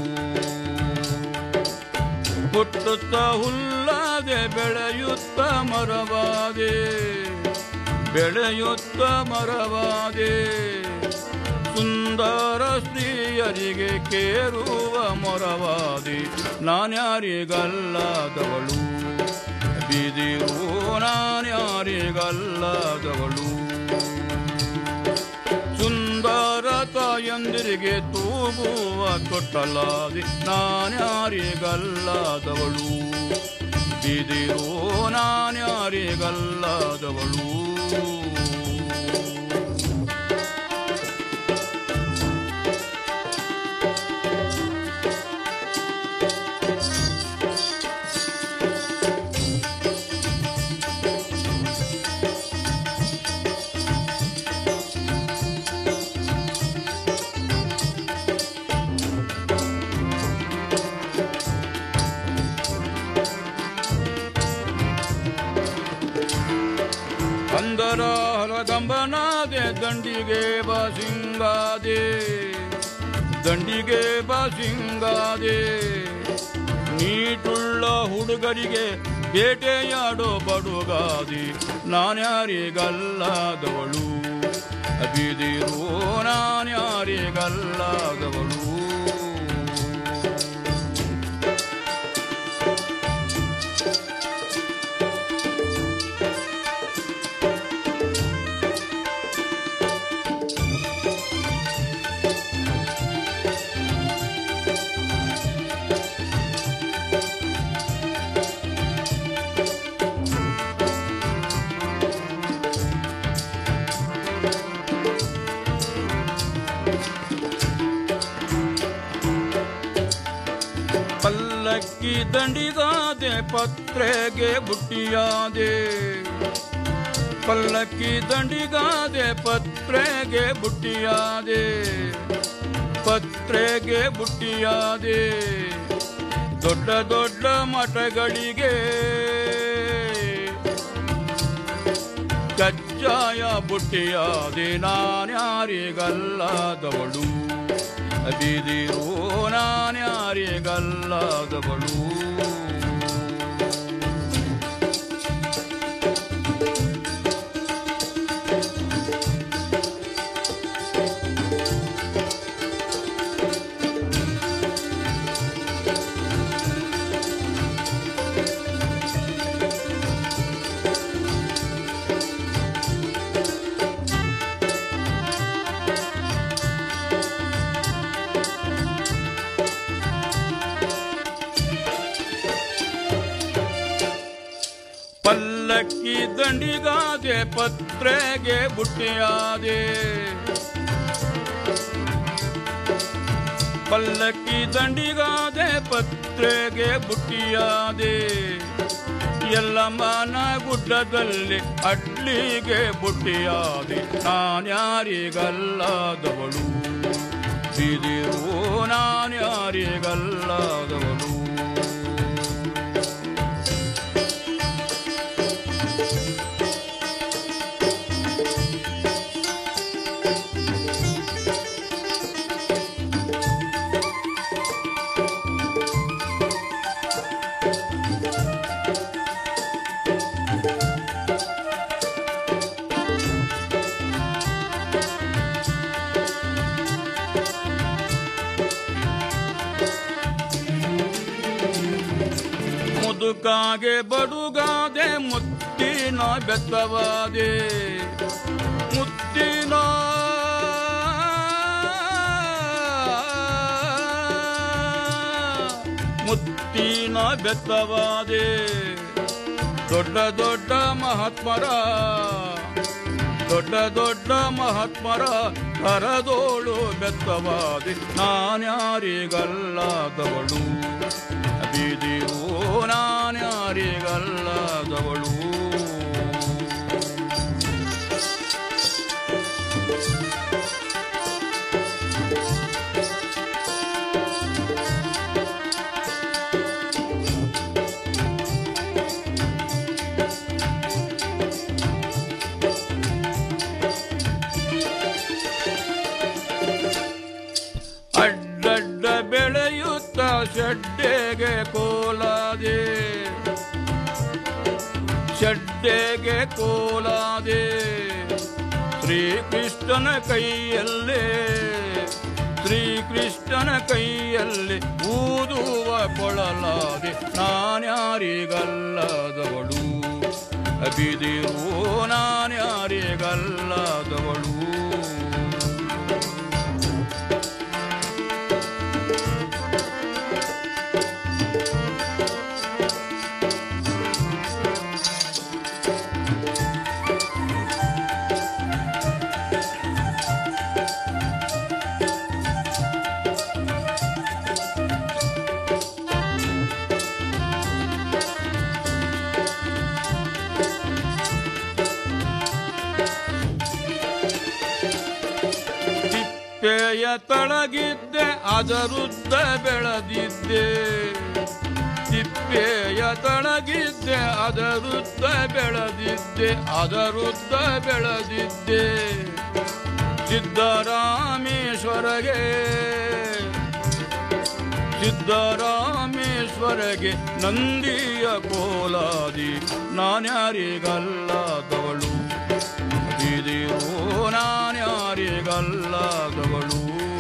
ಹುಟ್ಟುತ್ತ ಹುಲ್ಲದೆ ಬೆಳೆಯುತ್ತ ಮರವಾದೆ ಬೆಳೆಯುತ್ತ ಮರವಾದೆ ಸುಂದರ ಸ್ತ್ರೀಯರಿಗೆ ಕೇರುವ ಮೊರವಾದಿ ನಾನ್ಯಾರಿಗಲ್ಲದವಳು ಬಿದಿರು ನಾನ್ಯಾರಿಗಲ್ಲದವಳು ಸುಂದರ ತಾಯಂದಿರಿಗೆ ತೂಗುವ ತೊಟ್ಟಲಾದಿ ನಾನ್ಯಾರಿಗಲ್ಲದವಳು ಬಿದಿರು ನಾನ್ಯಾರಿಗಲ್ಲದವಳು ಅಂದರ ಹಲಗಂಬನಾದೆ ದಂಡಿಗೆ ಬಸಿಂಗಾದೆ ದಂಡಿಗೆ ಬಸಿಂಗಾದೆ ನೀಟುಳ್ಳ ಹುಡುಗರಿಗೆ ಬೇಟೆಯಾಡೋ ಬಡುಗಾದಿ ನಾನ್ಯಾರಿಗಲ್ಲದವಳು ಬಿದಿರು ನಾನ್ಯಾರಿಗಲ್ಲದವಳು ಪಲ್ಲಕ್ಕಿ ದಂಡಿಗಾದೆ ಪತ್ರೆಗೆ ಬುಟ್ಟಿಯಾದೆ ಪಲ್ಲಕ್ಕಿ ದಂಡಿಗಾದೆ ಪತ್ರೆಗೆ ಬುಟ್ಟಿಯಾದೆ ಪತ್ರೆಗೆ ಬುಟ್ಟಿಯಾದೆ ದೊಡ್ಡ ದೊಡ್ಡ ಮಠಗಳಿಗೆ ಕಜ್ಜಾಯ ಬುಟ್ಟಿಯಾದೆ ನಾನ್ಯಾರಿಗಲ್ಲದವಳು ಬಿದಿರು ನಾನ್ಯಾರಿಗಲ್ಲದವಳು ಪಲ್ಲಕ್ಕಿ ದಂಡಿಗಾದೆ ಪತ್ರೆಗೆ ಬುಟ್ಟಿಯಾದೆ ಪಲ್ಲಕ್ಕಿ ದಂಡಿಗಾದೆ ಪತ್ರೆಗೆ ಬುಟ್ಟಿಯಾದೆ ಎಲ್ಲಮ್ಮನ ಗುಡ್ಡದಲ್ಲಿ ಅಡ್ಲಿಗೆ ಬುಟ್ಟಿಯಾದೆ ನಾನ್ಯಾರಿಗಲ್ಲಾದವಳು ಬಿದಿರು ನಾನ್ಯಾರಿಗಲ್ಲಾದವಳು ಮುದುಕಾಗೆ ಬಡುಗಾದೆ ಮುತ್ತಿನ ಬೆತ್ತವಾದೆ ಮುತ್ತಿನ ಮುತ್ತಿನ ಬೆತ್ತವಾದೆ ದೊಡ್ಡ ದೊಡ್ಡ ಮಹಾತ್ಮರ ದೊಡ್ಡ ದೊಡ್ಡ ಮಹಾತ್ಮರ ಕರದೋಳು ಬೆತ್ತವಾದಿ ನಾನ್ಯಾರಿಗಲ್ಲಾದವಳು ಬೀದಿರು ನಾನ್ಯಾರಿಗಲ್ಲಾದವಳು ಅಡ್ಡಡ್ಡ ಬೆಳೆಯುತ್ತ ಶೆಡ್ಡೆಗೆ ಕೋಲಾದೆ ಶೆಡ್ಡೆಗೆ ಕೋಲಾದೆ ಶ್ರೀಕೃಷ್ಣನ ಕೈಯಲ್ಲೇ ಶ್ರೀಕೃಷ್ಣನ ಕೈಯಲ್ಲಿ ಊದುವ ಕೊಳಲಾದೆ ನಾನ್ಯಾರಿಗಲ್ಲದವಳು ಬಿದಿರು ನಾನ್ಯಾರಿಗಲ್ಲದವಳು ತಿಪ್ಪೆಯ ತಳಗಿದ್ದೆ ಅದರುದ್ದ ಬೆಳೆದಿದ್ದೆ ತಿಪ್ಪೆಯ ತಳಗಿದ್ದೆ ಅದರುದ್ದ ಬೆಳೆದಿದ್ದೆ ಅದರುದ್ದ ಬೆಳೆದಿದ್ದೆ ಸಿದ್ದರಾಮೇಶ್ವರಗೆ ಸಿದ್ದರಾಮೇಶ್ವರಗೆ ನಂದಿಯ ಕೋಲಾದಿ ನಾನ್ಯಾರಿಗಲ್ಲದವಳು ಬಿದಿರು ನಾನ್ಯಾರಿಗಲ್ಲದವಳು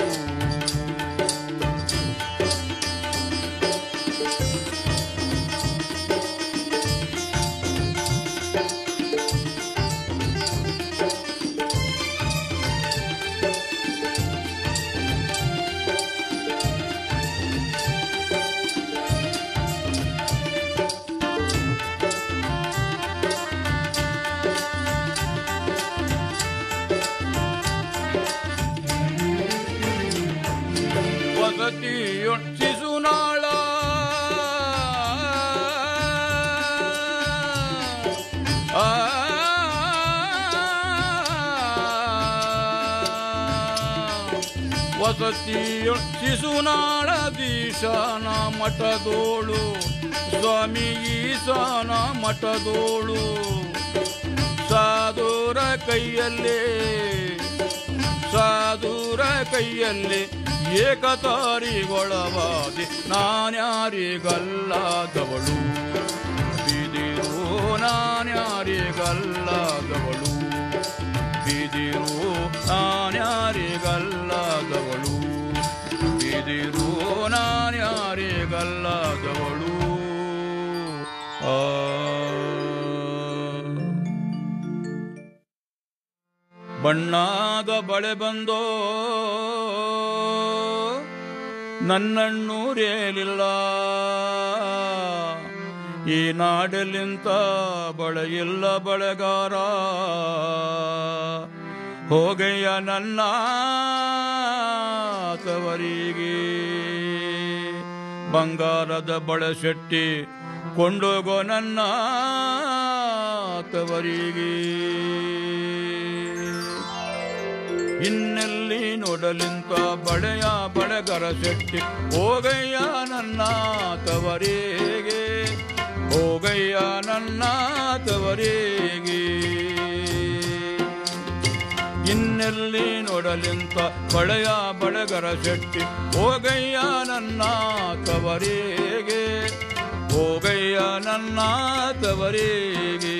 ವಸತಿಯೊಳ್ ಶಿಶುನಾಳ ಆ ವಸತಿಯೊಳ್ ಶಿಶುನಾಳ ದೀಶಾನ ಮಠದೋಳು ಸ್ವಾಮಿ ಈಶಾನ ಮಠದೋಳು ಸಾಧುರ ಕೈಯಲ್ಲೇ ಸಾಧುರ ಕೈಯಲ್ಲಿ ಏಕತಾರಿಗೊಳವಾದಿ ನಾನ್ಯಾರಿಗಲ್ಲಾದವಳು ಬಿದಿರು ನಾನ್ಯಾರಿಗಲ್ಲಾದವಳು ಬಿದಿರು ನಾನ್ಯಾರಿಗಲ್ಲಾದವಳು ಬಿದಿರು ನಾನ್ಯಾರಿಗಲ್ಲಾದವಳು ಆ ಬಣ್ಣಾದ ಬಳೆ ಬಂದೋ ನನ್ನಣ್ಣೂರೇಲಿಲ್ಲ ಈ ನಾಡಲಿಂತ ಬಳೆಯಿಲ್ಲ ಬಳೆಗಾರ ಹೋಗಯ್ಯ ನನ್ನ ತವರಿಗೆ ಬಂಗಾರದ ಬಳಶೆಟ್ಟಿ ಕೊಂಡೋಗೋ ನನ್ನ ತವರಿಗೆ ಇನ್ನೆಲ್ಲಿ ನೋಡಲಿಂತ ಬಳೆಯ ಬಳೆಗರ ಶೆಟ್ಟಿ ಹೋಗಯ್ಯ ನನ್ನ ತವರಿಗೆ ಹೋಗಯ್ಯ ನನ್ನ ತವರಿಗೆ ಇನ್ನೆಲ್ಲಿ ನೋಡಲಿಂತ ಬಳೆಯ ಬಳೆಗರ ಶೆಟ್ಟಿ ಹೋಗಯ್ಯ ನನ್ನ ತವರಿಗೆ ಹೋಗಯ್ಯ ನನ್ನ ತವರಿಗೆ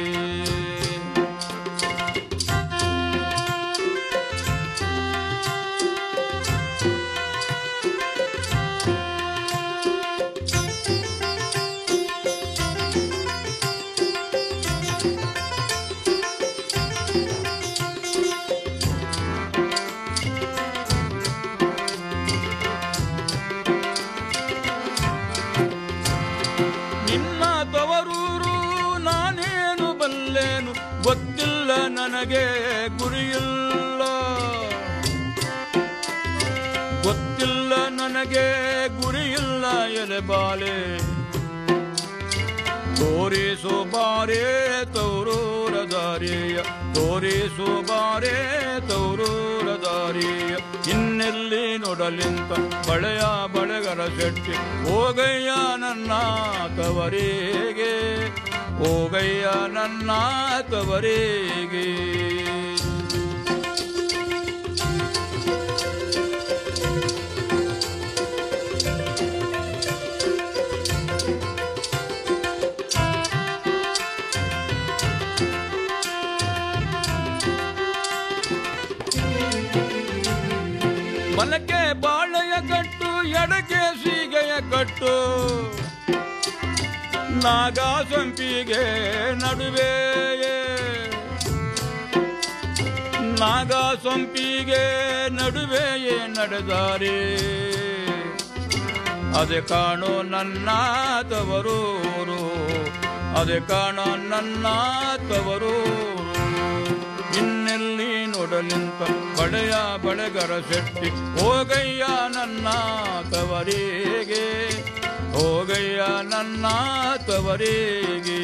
ನಿನ್ನ ತವರೂರು ನಾನೇನು ಬಲ್ಲೇನು ಗೊತ್ತಿಲ್ಲ ನನಗೆ ಗುರಿಯಿಲ್ಲ ಗೊತ್ತಿಲ್ಲ ನನಗೆ ಗುರಿಯಿಲ್ಲ ಎಲೆಬಾಲೆ ತೋರಿಸು ಬಾರೇ ತೌರೂರ ದಾರಿಯ ತೋರಿಸು ಬಾರೇ ತೌರೂರ ದಾರಿಯ ಇನ್ನೆಲ್ಲಿ ನೋಡಲಿಂತ ಬಳೆಯ ಬಳೆಗರ ಶೆಟ್ಟಿ ಹೋಗಯ್ಯ ನನ್ನ ತವರಿಗೆ ಹೋಗಯ್ಯ ನನ್ನ ತವರಿಗೆ ಬಲಕ್ಕೆ ಬಾಳೆಯ ಕಟ್ಟು ಎಡಕ್ಕೆ ಸೀಗೆಯ ಕಟ್ಟು ನಾಗ ಸಂಪಿಗೆ ನಡುವೆ ನಾಗ ಸಂಪಿಗೆ ನಡುವೆಯೇ ನಡೆದಾರೆ ಅದೇ ಕಾಣೋ ನನ್ನ ತವರೂರು ಅದೇ ಕಾಣೋ ನನ್ನ ತವರೂರು ಇನ್ನೆಲ್ಲಿ ನೋಡಲಿಂತ ಬಳೆಯ ಬಳೆಗರ ಶೆಟ್ಟಿ ಹೋಗಯ್ಯ ನನ್ನ ತವರಿಗೆ ಹೋಗಯ್ಯ ನನ್ನ ತವರಿಗೆ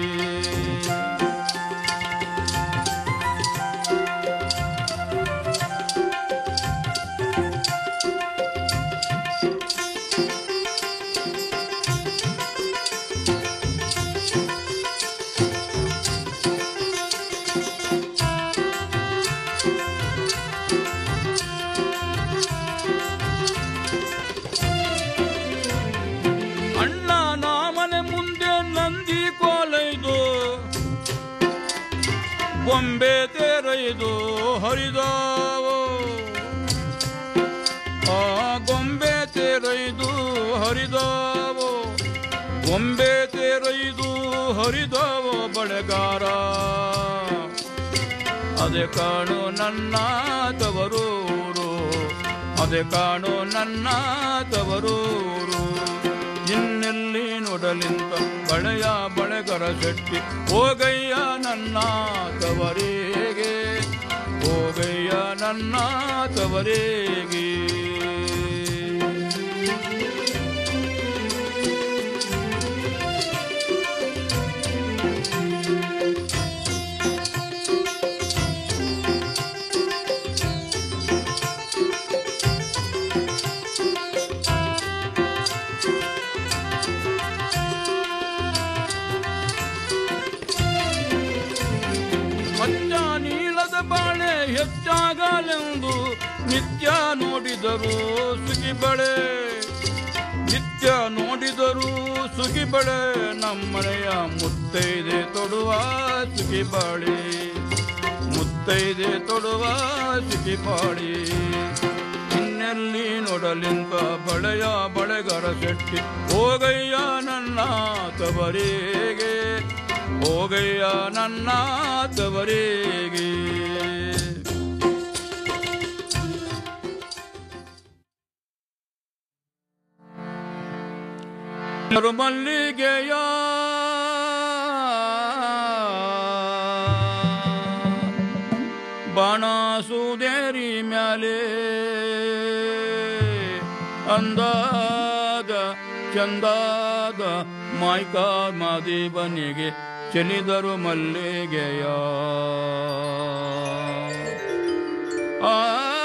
ಅಣ್ಣ ನಾಮನೆ ಮುಂದೆ ನಂದಿ ಕೋಲೈದು ಗೊಂಬೆ ತೆರೈದು ಹರಿದಾವು ಆ ಗೊಂಬೆ ತೆರೈದು ಹರಿದಾವು ಗೊಂಬೆ ತೆರೈದು ಹರಿದಾವು ಬಳೆಗಾರ ಅದೇ ಕಾಣು ನನ್ನ ತವರೂರು ಅದೇ ಕಾಣು ನನ್ನ ತವರೂರು ಇನ್ನೆಲ್ಲಿ ನೋಡಲಿಂತ ಬಳೆಯ ಬಳೆಗರ ಶೆಟ್ಟಿ ಹೋಗಯ್ಯ ನನ್ನ ತವರಿಗೆ ಹೋಗಯ್ಯ ನನ್ನ ತವರಿಗೆ ಮಚ್ಚ ನೀಲದ ಬಾಳೆ ಹೆಚ್ಚಾಗಲೆಂದು ನಿತ್ಯ ನೋಡಿದರು ಸುಗಿ ಬಳೆ ನಿತ್ಯ ನೋಡಿದರು ಸುಗಿ ಬಳೆ ನಮ್ಮನೆಯ ಮುತ್ತೈದೆ ತೊಡುವ ಸುಗಿ ಬಾಳಿ ಮುತ್ತೈದೆ ತೊಡುವ ಸುಗಿ ಬಾಳಿ ಇನ್ನೆಲ್ಲಿ ನೋಡಲಿಂತ ಬಳೆಯ ಬಳೆಗರ ಶೆಟ್ಟಿ ಹೋಗಯ್ಯ ನನ್ನ ತವರಿಗೆ ಹೋಗಯ್ಯ ನನ್ನ ತವರಿಗೆ ಮಲ್ಲಿಗೆಯ ಬಾಣಾಸುದೇರಿ ಮ್ಯಾಲೆ ಅಂದಾದ ಚಂದಾದ ಮಾಯ್ಕ ಮಾದೇವನಿಗೆ ಚೆಲ್ಲಿದರು ಮಲ್ಲಿಗೆಯ ಆ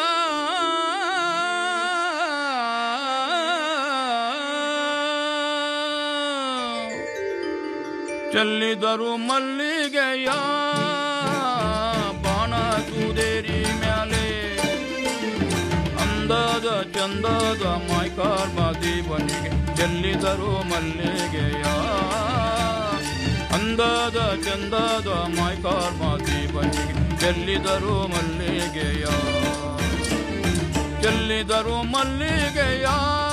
ಚೆಲ್ಲಿದರು ಮಲ್ಲಿಗೆಯ ಬಾಣ ಸುದೇರಿ ಮ್ಯಾಲೆ ಅಂದದ ಚಂದದ ಮೈಕಾರ್ ಮಾದೇವನಿಗೆ ಚೆಲ್ಲಿದರು ಮಲ್ಲಿಗೆಯ ಅಂದದ ಚಂದದ ಮೈಕಾರ್ ಮಾದೇವನಿಗೆ ಚೆಲ್ಲಿದರು ಮಲ್ಲಿಗೆಯ ಚೆಲ್ಲಿದರು ಮಲ್ಲಿಗೆಯ